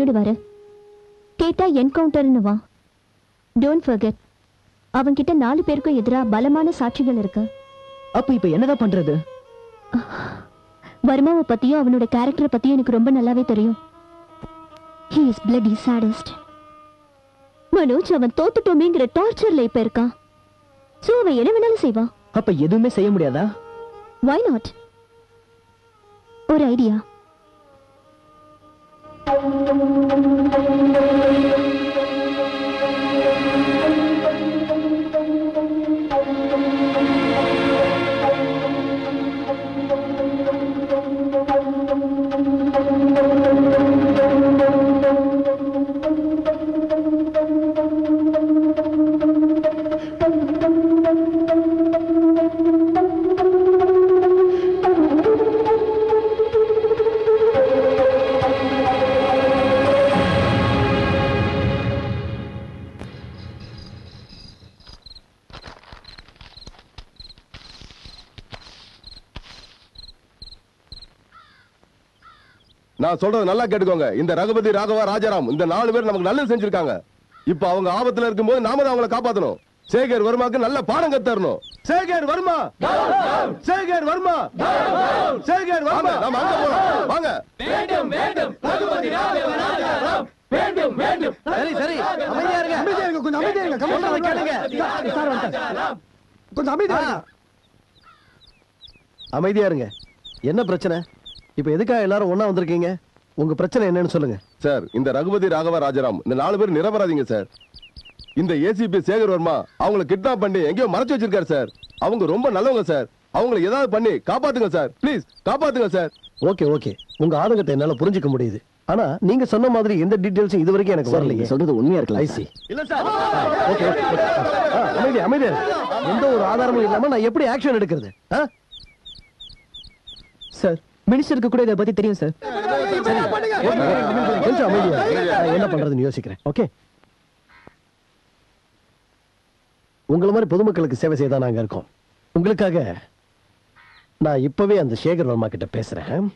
கொண்டுடுவாரு கேட்டா என்கவுண்டர்னு வா டோன்ட் ஃபர்கெட் அவன்கிட்ட நாலு பேருக்கும் எதிரா பலமான சாட்சிகள் இருக்கு அப்ப இப்ப என்னதான் பண்றது வர்மாவை பத்தியும் அவனோட கேரக்டரை பத்தியும் எனக்கு ரொம்ப நல்லாவே தெரியும் he is bloody sadist Manoj அவன் தோத்துட்டோமேங்கிற டார்ச்சர்ல இப்ப இருக்கான் சோ அவன் என்ன வேணாலும் செய்வான் அப்ப எதுவுமே செய்ய முடியாதா வை நாட் ஒரு ஐடியா நான் சொல்றது நல்லா கேட்டுக்கோங்க இந்த ரகுபதி ராகவா ராஜாராம் இந்த நாலு பேர் நமக்கு நல்லது செஞ்சிருக்காங்க இப்ப அவங்க ஆபத்துல இருக்கும்போது நாம தான் அவங்கள காப்பாத்தணும் சேகர் வர்மாக்கு நல்ல பாடம் கத்தரணும் சேகர் வர்மா சேகர் வர்மா சேகர் வர்மா நாம அங்க போறோம் வாங்க சரி சரி அமைதியா இருங்க அமைதியா இருங்க கொஞ்சம் அமைதியா இருங்க சொல்றதை கேளுங்க சார் வந்துட்டார் கொஞ்சம் அமைதியா இருங்க அமைதியா இருங்க என்ன பிரச்சனை இப்ப எதுக்காக எல்லாரும் ஒண்ணா வந்திருக்கீங்க உங்க பிரச்சனை என்னன்னு சொல்லுங்க சார் இந்த ரகுபதி ராகவா ராஜாராம் இந்த நாலு பேர் நிரபராதிங்க சார் இந்த ஏசிபி சேகர் வர்மா அவங்கள கிட்னாப் பண்ணி எங்கேயோ மறைச்சு வச்சிருக்காரு சார் அவங்க ரொம்ப நல்லவங்க சார் அவங்கள ஏதாவது பண்ணி காப்பாத்துங்க சார் ப்ளீஸ் காப்பாத்துங்க சார் ஓகே ஓகே உங்க ஆதங்கத்தை என்னால புரிஞ்சுக்க முடியுது ஆனா நீங்க சொன்ன மாதிரி எந்த டீடைல்ஸும் இது வரைக்கும் எனக்கு சார், வரலையே நீங்க சொல்றது உண்மையா இருக்கலாம் ஐசி ஓகே அமைதி அமைதி எந்த ஒரு ஆதாரமும் இல்லாம நான் எப்படி ஆக்ஷன் எடுக்கிறது ஆ? சார் மினிஸ்டருக்கு கூட இதை பத்தி தெரியும் சார் சரி கொஞ்சம் அமைதியா இருங்க. நான் என்ன பண்றதுன்னு யோசிக்கிறேன் ஓகே உங்கள மாதிரி பொதுமக்களுக்கு சேவை செய்ய தான் நாங்க இருக்கோம் உங்களுக்காக நான் இப்பவே அந்த சேகர் வர்மா கிட்ட பேசுறேன்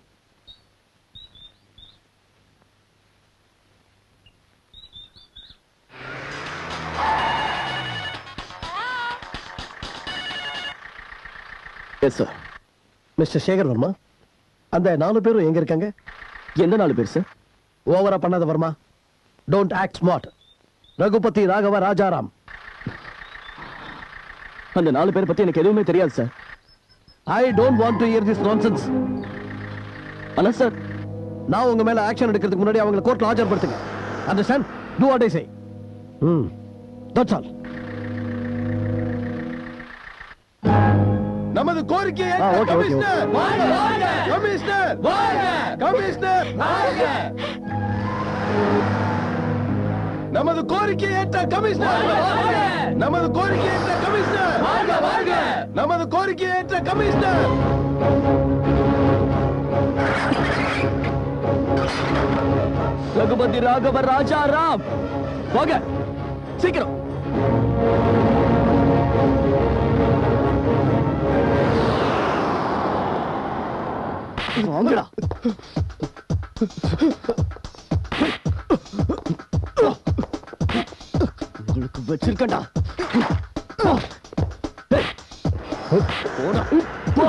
yes sir mister Sekhar Varma அந்த நாலு பேரும் எங்க இருக்காங்க எந்த நாலு பேர் சார் ஓவரா பண்ணாத Varma don't act smart Raghupathi Raghava Rajaram அந்த நாலு பேரை பத்தி எனக்கு எதுவுமே தெரியாது sir I don't want to hear this nonsense ஆனா சார் நான் உங்க மேல ஆக்ஷன் எடுக்கிறதுக்கு முன்னாடி அவங்களை கோர்ட்ல ஆஜர்படுத்துங்க understand to what I say hmm that's all நமது கோரிக்கையை ஆ, okay, okay, commissioner commissioner commissioner நமது கோரிக்கை ஏற்ற கமிஷனர் நமது கோரிக்கை ஏற்ற கமிஷனர் நமது கோரிக்கை ஏற்ற கமிஷனர் ரகுபதி ராகவ ராஜா ராம் வாங்க சீக்கிரம் வாங்கடா உங்களுக்கு வச்சிருக்கண்டா போடா போ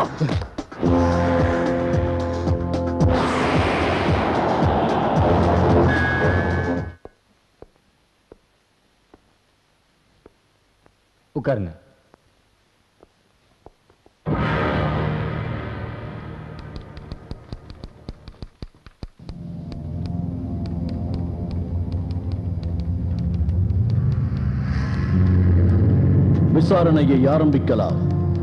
உட்காருங்க விசாரணையை ஆரம்பிக்கலாம்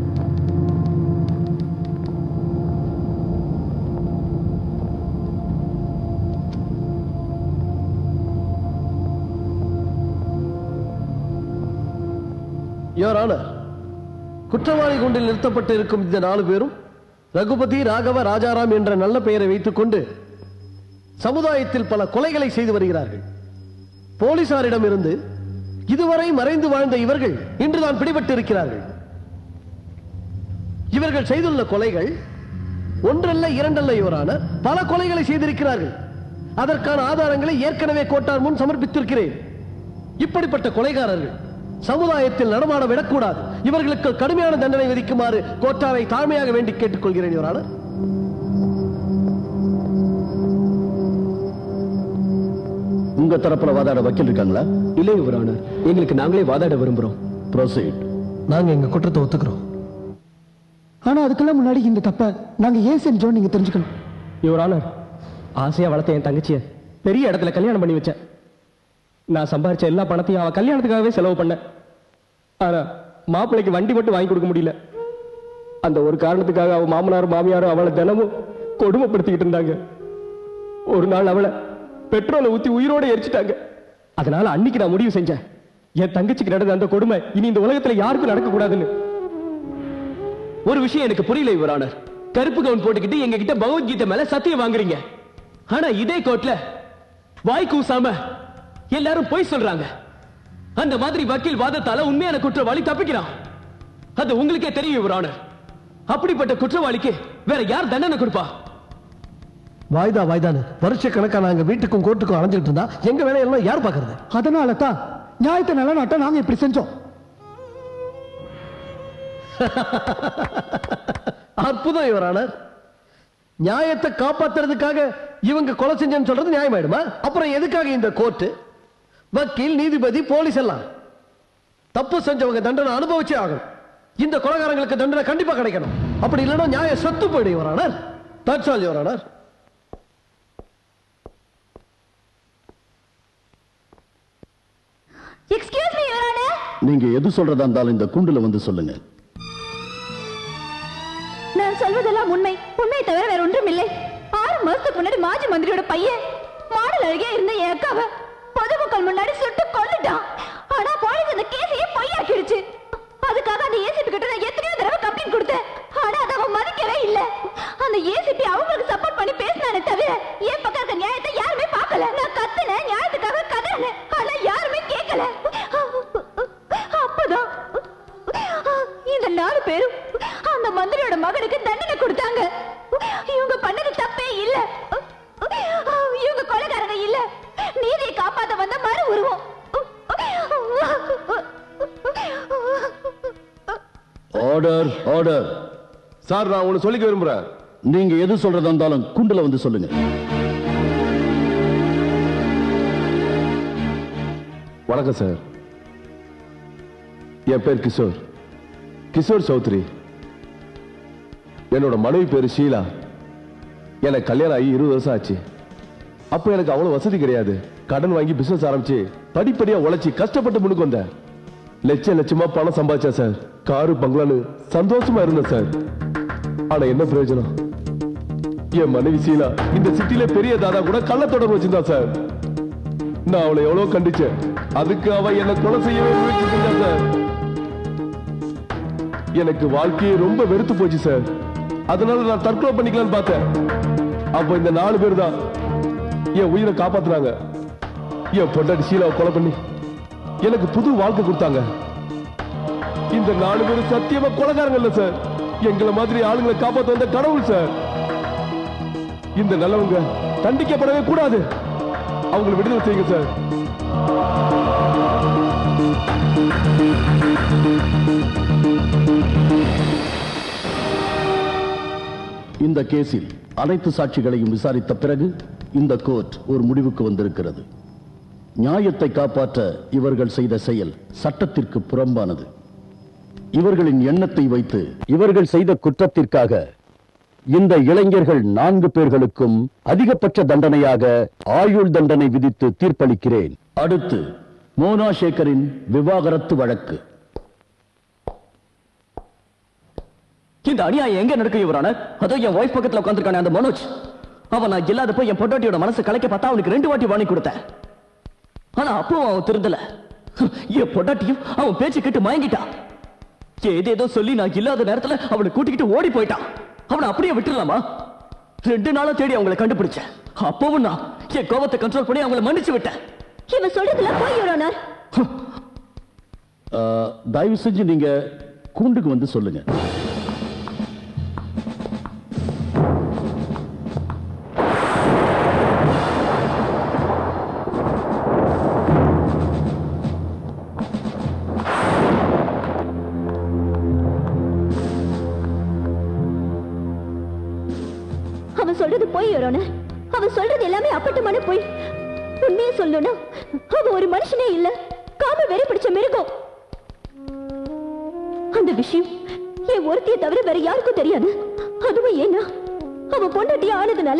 யோர் ஆனர் குற்றவாளி குண்டில் நிறுத்தப்பட்டு இருக்கும் இந்த நாலு பேரும் ரகுபதி ராகவ ராஜாராம் என்ற நல்ல பெயரை வைத்துக் கொண்டு சமுதாயத்தில் பல கொலைகளை செய்து வருகிறார்கள் போலீசாரிடம் இருந்து இதுவரை மறைந்து வாழ்ந்த இவர்கள் இன்றுதான் பிடிபட்டு இருக்கிறார்கள் இவர்கள் செய்துள்ள கொலைகள் ஒன்றல்ல இரண்டல்ல யுவரான பல கொலைகளை செய்திருக்கிறார்கள் அதற்கான ஆதாரங்களை ஏற்கனவே கோட்டார் முன் சமர்ப்பித்திருக்கிறேன் இப்படிப்பட்ட கொலைகாரர்கள் சமுதாயத்தில் நடமாட விடக்கூடாது இவர்களுக்கு கடுமையான தண்டனை விதிக்குமாறு கோட்டாரை தாழ்மையாக வேண்டி கேட்டுக்கொள்கிறேன் யுவர் ஆனர் உங்க தரப்புல வாதாட வக்கீல் இருக்காங்களா இல்லை யுவர் ஆனர் எங்களுக்கு நாங்களே வாதாட விரும்புறோம் ப்ரோசீட் நாங்க எங்க குற்றத்தை ஒத்துக்கிறோம் ஆனா அதுக்கெல்லாம் முன்னாடி இந்த தப்ப நாங்க ஏன் செஞ்சோம் நீங்க தெரிஞ்சுக்கணும் யுவர் ஆனர் ஆசையா வளர்த்த என் தங்கச்சிய பெரிய இடத்துல கல்யாணம் பண்ணி வச்சேன் நான் சம்பாரிச்ச எல்லா பணத்தையும் அவ கல்யாணத்துக்காகவே செலவு பண்ணேன் ஆனா மாப்பிள்ளைக்கு வண்டி மட்டும் வாங்கி கொடுக்க முடியல அந்த ஒரு காரணத்துக்காக அவ மாமனாரும் மாமியாரும் அவளை தினமும் கொடுமைப்படுத்திக்கிட்டு இருந்தாங்க ஒரு நாள் அவளை பெட்ரோலை ஊத்தி உயிரோட எரிச்சிட்டாங்க அதனால அன்னைக்கு நான் முடிவு செஞ்சேன் என் தங்கச்சிக்கு நடந்த அந்த கொடுமை இனி இந்த உலகத்துல யாருக்கும் நடக்க கூடாதுன்னு ஒரு விஷயம் எனக்கு புரியல இவரானர் கருப்பு கவுன் போட்டுக்கிட்டு எங்க கிட்ட பகவத்கீதை மேல சத்தியம் வாங்குறீங்க ஆனா இதே கோர்ட்ல வாய் கூசாம எல்லாரும் பொய் சொல்றாங்க அந்த மாதிரி வக்கீல் வாதத்தால உண்மையான குற்றவாளி தப்பிக்கிறான் அது உங்களுக்கே தெரியும் இவரானர் அப்படிப்பட்ட குற்றவாளிக்கு வேற யார் தண்டனை கொடுப்பா வாய்தா வாய்தான்னு வருஷ கணக்கா நாங்க வீட்டுக்கும் கோர்ட்டுக்கும் அலைஞ்சிட்டு இருந்தா எங்க வேலையெல்லாம் யார் பாக்குறது அதனால தான் நியாயத்தை நிலநாட்ட நாங்க இப்படி செஞ்சோம் அற்புதம் யுவர் ஆனர் நியாயத்தை காப்பாத்துறதுக்காக இவங்க கொலை செஞ்சேன்னு சொல்றது நியாயமாயிடுமா அப்புறம் எதுக்காக இந்த கோர்ட்டு வக்கீல் நீதிபதி போலீஸ் எல்லாம் தப்பு செஞ்சவங்க தண்டனை அனுபவிச்சே ஆகணும் இந்த கொலைகாரங்களுக்கு தண்டனை கண்டிப்பா கிடைக்கணும் அப்படி இல்லைன்னா நியாயம் செத்து போயிடும் your honour that's all your honour excuse me your honour நீங்க எது சொல்றதா இருந்தாலும் இந்த குண்டுல வந்து சொல்லுங்க நான் சொல்வதெல்லாம் உண்மை உண்மை தவிர வேற ஒன்றும் இல்லை ஆறு மாசத்துக்கு முன்னாடி மாஜி மந்திரியோட பையன் மாடல் அருகே இருந்த என் அக்காவை பொதுமக்கள் முன்னாடி சுட்டு கொல்லுட்டான் ஆனா போலீஸ் அந்த கேஸையே பொய்யாக்கிடுச்சு அதுக்காக அந்த ஏசிபி கிட்ட நான் எத்தனையோ தடவை கம்ப்ளைண்ட் கொடுத்தேன் ஆனா அதை அவன் மதிக்கவே இல்ல அந்த ஏசிபி அவங்களுக்கு சப்போர்ட் பண்ணி பேசினானே தவிர என் பக்கம் இருக்க நியாயத்தை யாருமே பார்க்கல நான் கத்துனேன் நியாயத்துக்காக கதறினேன் ஆனா யாருமே கேட்கல அப்பதான் இந்த நாலு பேரும் அந்த மந்திரியோட மகனுக்கு தண்டனை கொடுத்தாங்க இவங்க பண்ணது தப்பே இல்ல இவங்க கொலைகாரங்க இல்ல நீதியை காப்பாத்த வந்த மறு உருவம் ஆர்டர் ஆர்டர் சார் நான் ஒண்ணு சொல்லிக்க விரும்புறேன் நீங்க எது சொல்றதா இருந்தாலும் குண்டுல வந்து சொல்லுங்க வணக்கம் சார் என் பேர் கிஷோர் கிஷோர் சௌத்ரி என்னோட மனைவி பேரு ஷீலா எனக்கு கல்யாணம் ஆகி இருபது வருஷம் ஆச்சு அப்போ எனக்கு அவ்வளவு வசதி கிடையாது கடன் வாங்கி பிசினஸ் ஆரம்பிச்சு படிப்படியா உழைச்சி கஷ்டப்பட்டு முன்னுக்கு வந்தேன் லட்சம் லட்சமா பணம் சம்பாதிச்சேன் சார் காரு பங்களான்னு சந்தோஷமா இருந்தேன் சார் ஆனா என்ன பிரயோஜனம் என் மனைவி சீலா இந்த சிட்டில பெரிய தாதா கூட கள்ள தொடர்பு வச்சிருந்தா சார் நான் அவளை எவ்வளவு கண்டிச்சேன் அதுக்கு அவ என்ன கொலை செய்யவே முயற்சி செஞ்சா சார் எனக்கு வாழ்க்கையே ரொம்ப வெறுத்து போச்சு சார் அதனால நான் தற்கொலை பண்ணிக்கலாம்னு பார்த்தேன் அப்ப இந்த நாலு பேர் தான் என் உயிரை காப்பாத்துனாங்க என் பொண்டாட்டி ஷீலாவை கொலை பண்ணி எனக்கு புது வாழ்க்கை கொடுத்தாங்க இந்த நாலு பேர் சத்தியமா கொலைகாரங்க இல்ல சார் எங்களை மாதிரி ஆளுங்களை காப்பாத்த வந்த கடவுள் சார் இந்த நல்லவங்க தண்டிக்கப்படவே கூடாது அவங்களை விடுதலை செய்யுங்க சார் இந்த கேஸில் அனைத்து சாட்சிகளையும் விசாரித்த பிறகு இந்த கோர்ட் ஒரு முடிவுக்கு வந்திருக்கிறது நியாயத்தை காப்பாற்ற இவர்கள் செய்த செயல் சட்டத்திற்கு புறம்பானது இவர்களின் எண்ணத்தை வைத்து இவர்கள் செய்த குற்றத்திற்காக இந்த இளைஞர்கள் நான்கு பேர்களுக்கும் அதிகபட்ச தண்டனையாக ஆயுள் தண்டனை விதித்து தீர்ப்பளிக்கிறேன் அடுத்து மோனா சேகரின் விவாகரத்து வழக்கு இந்த அநியாயம் எங்க நடக்கு இவரான அதோ என் ஒய்ஃப் பக்கத்துல உட்காந்துருக்கானே அந்த மனோஜ் அவன் நான் இல்லாதப்போ என் பொட்டாட்டியோட மனசு கலைக்க பார்த்தா அவனுக்கு ரெண்டு வாட்டி வாங்கி கொடுத்தேன் ஆனா அப்பவும் அவன் திருந்தல என் பொட்டாட்டியும் அவன் பேச்சு கேட்டு மயங்கிட்டான் ஏதேதோ சொல்லி நான் இல்லாத நேரத்துல அவனை கூட்டிக்கிட்டு ஓடி போயிட்டான் அவனை அப்படியே விட்டுடலாமா ரெண்டு நாளா தேடி அவங்களை கண்டுபிடிச்சேன் அப்பவும் நான் என் கோபத்தை கண்ட்ரோல் பண்ணி அவங்களை மன்னிச்சு விட்டேன் இவன் சொல்றதுலாம் போய் யுவர் ஆனர் ஆ, தயவு செஞ்சு நீங்க கூண்டுக்கு வந்து சொல்லுங்க சொல்றது எல்லாமே அப்பட்டமான போய் உண்மையை சொல்லணும்னா அவன் ஒரு மனுஷனே இல்ல காம வெறி பிடிச்ச மிருகம் அந்த விஷயம் என் ஒருத்தியை தவிர வேற யாருக்கும் தெரியாது அதுவும் ஏன்னா அவன் பொண்டாட்டியே ஆனதுனால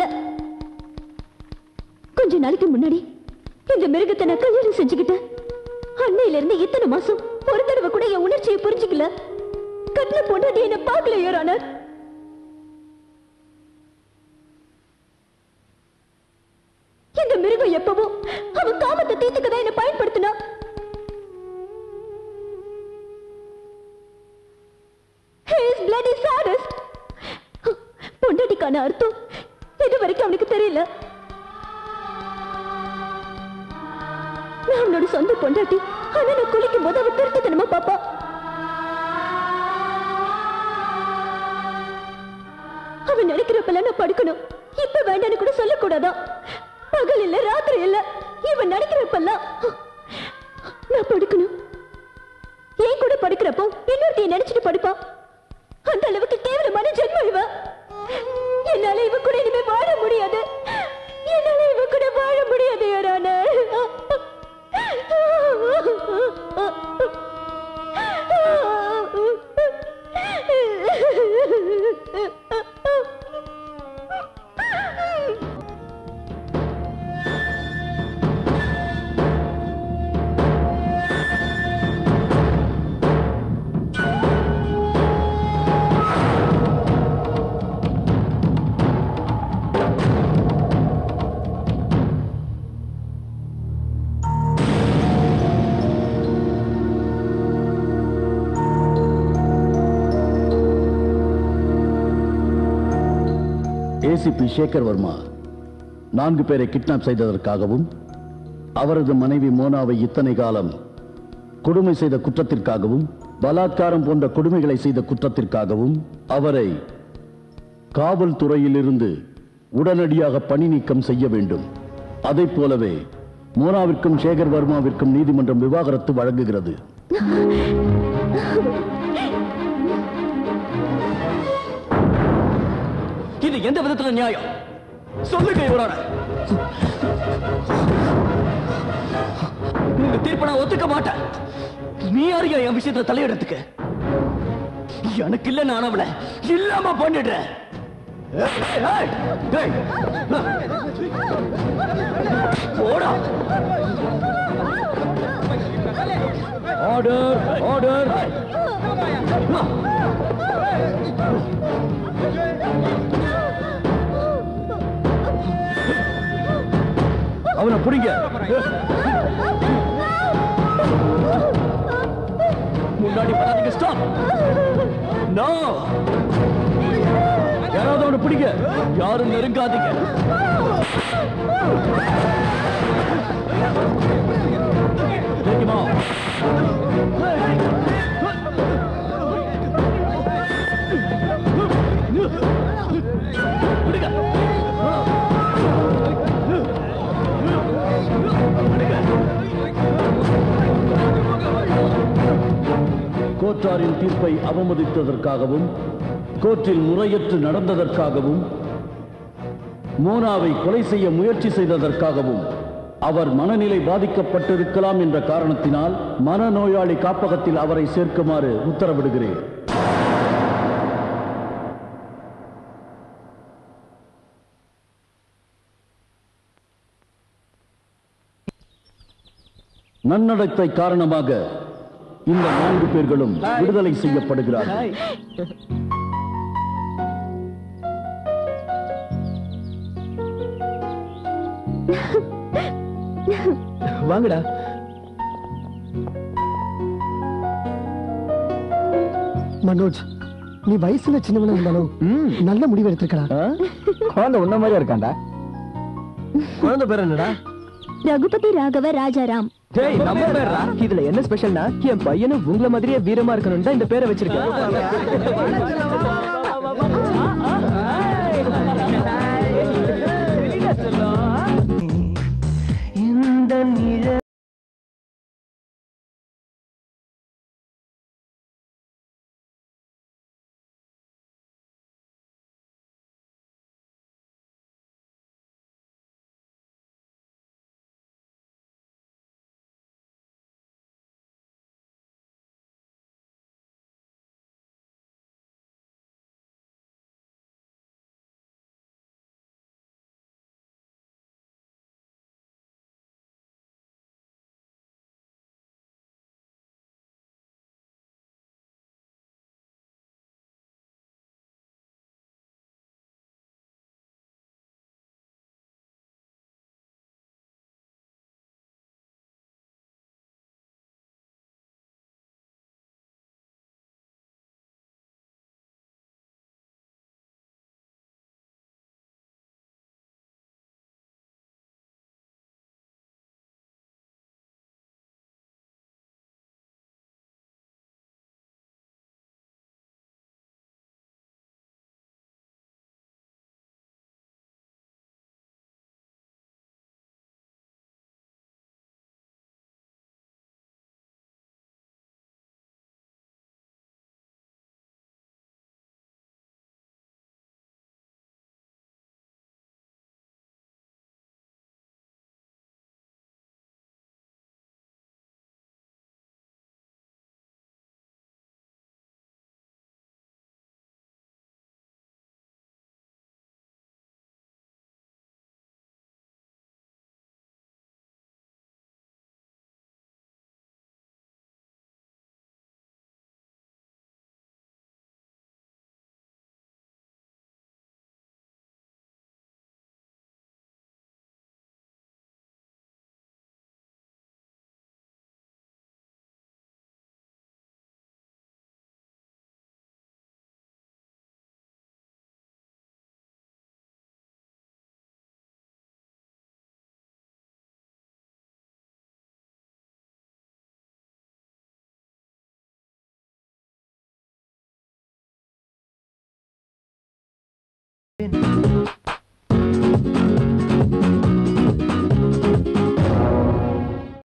கொஞ்ச நாளைக்கு முன்னாடி இந்த மிருகத்தை நான் கல்யாணம் செஞ்சுக்கிட்டேன் அன்னையில இருந்து இத்தனை மாசம் ஒரு தடவை கூட என் உணர்ச்சியை புரிஞ்சுக்கல கட்டில பொண்டாட்டி என்ன பார்க்கல யோரானர் இந்த மிருகம் எப்பவோ அவன் காமத்தை தீர்த்துக்க தான் என்ன பயன்படுத்தினா He is bloody sadist. பொண்டாட்டிக்கான அர்த்தம் இது வரைக்கும் அவனுக்கு தெரியல நான் அவனோட சொந்த பொண்டாட்டி ஆனா நான் குளிக்கும் போது அவன் திருட்டுத்தனமா பாப்பா அவன் நினைக்கிறப்பெல்லாம் நான் படுக்கணும் இப்ப வேண்டாம்னு கூட சொல்லக்கூடாதா பகல் இல்ல ராத்திரி இல்ல இவன் நினைக்கிறப்பெல்லாம் நான் படுக்கணும் ஏன் கூட படுக்கிறப்போ இன்னொருத்தைய நினைச்சிட்டு படுப்பா அந்த அளவுக்கு கேவலமான ஜென்மம் இவ என்னால இவ கூட இனிமே வாழ முடியாது என்னால இவ கூட வாழ முடியாது யாரான ஏசிபி சேகர் வர்மா நான்கு பேரை கிட்னாப் செய்ததற்காகவும் அவரது மனைவி மோனாவை இத்தனை காலம் கொடுமை செய்த குற்றத்திற்காகவும் பலாத்காரம் போன்ற கொடுமைகளை செய்த குற்றத்திற்காகவும் அவரை காவல்துறையிலிருந்து உடனடியாக பணி நீக்கம் செய்ய வேண்டும் அதைப் போலவே மோனாவிற்கும் சேகர் வர்மாவிற்கும் நீதிமன்றம் விவாகரத்து வழங்குகிறது இது எந்த விதத்துல நியாயம் சொல்லுங்க இவரோட உங்க தீர்ப்பை நான் ஒத்துக்க மாட்டேன் நீ யாரையா என் விஷயத்துல தலையிடறதுக்கு எனக்கு இல்ல நான் அவளை இல்லாம பண்ணிடுறேன் ஏய், ஏய், ஏய். போடா ஆர்டர் ஆர்டர் அவனை பிடிங்க முன்னாடி வராதீங்க ஸ்டாப் நோ யாராவது அவனை பிடிங்க யாரும் நெருங்காதீங்க Take him out. விடுங்க. கோட்டாரின் தீர்ப்பை அவமதித்ததற்காகவும் கோர்ட்டில் முறையற்று நடந்ததற்காகவும் மோனாவை கொலை செய்ய முயற்சி செய்ததற்காகவும் அவர் மனநிலை பாதிக்கப்பட்டிருக்கலாம் என்ற காரணத்தினால் மனநோயாளி காப்பகத்தில் அவரை சேர்க்குமாறு உத்தரவிடுகிறேன் நன்னடத்தை காரணமாக இந்த நான்கு பேர்களும் விடுதலை செய்யப்படுகிறார்கள் வாங்கடா மனோஜ் நீ வயசுல சின்னவனா இருந்தாலும் நல்ல முடிவு எடுத்திருக்கலாம் குழந்தை உன்ன மாதிரியா இருக்காண்டா குழந்தை பேர் என்னடா ரகுபதி ராகவ ராஜாராம் டேய் நம்ம பேர்ரா இதுல என்ன ஸ்பெஷல்னா என் பையனும் உங்கள மாதிரியே வீரமா இருக்கணும் தான் இந்த பேரை வச்சிருக்கேன்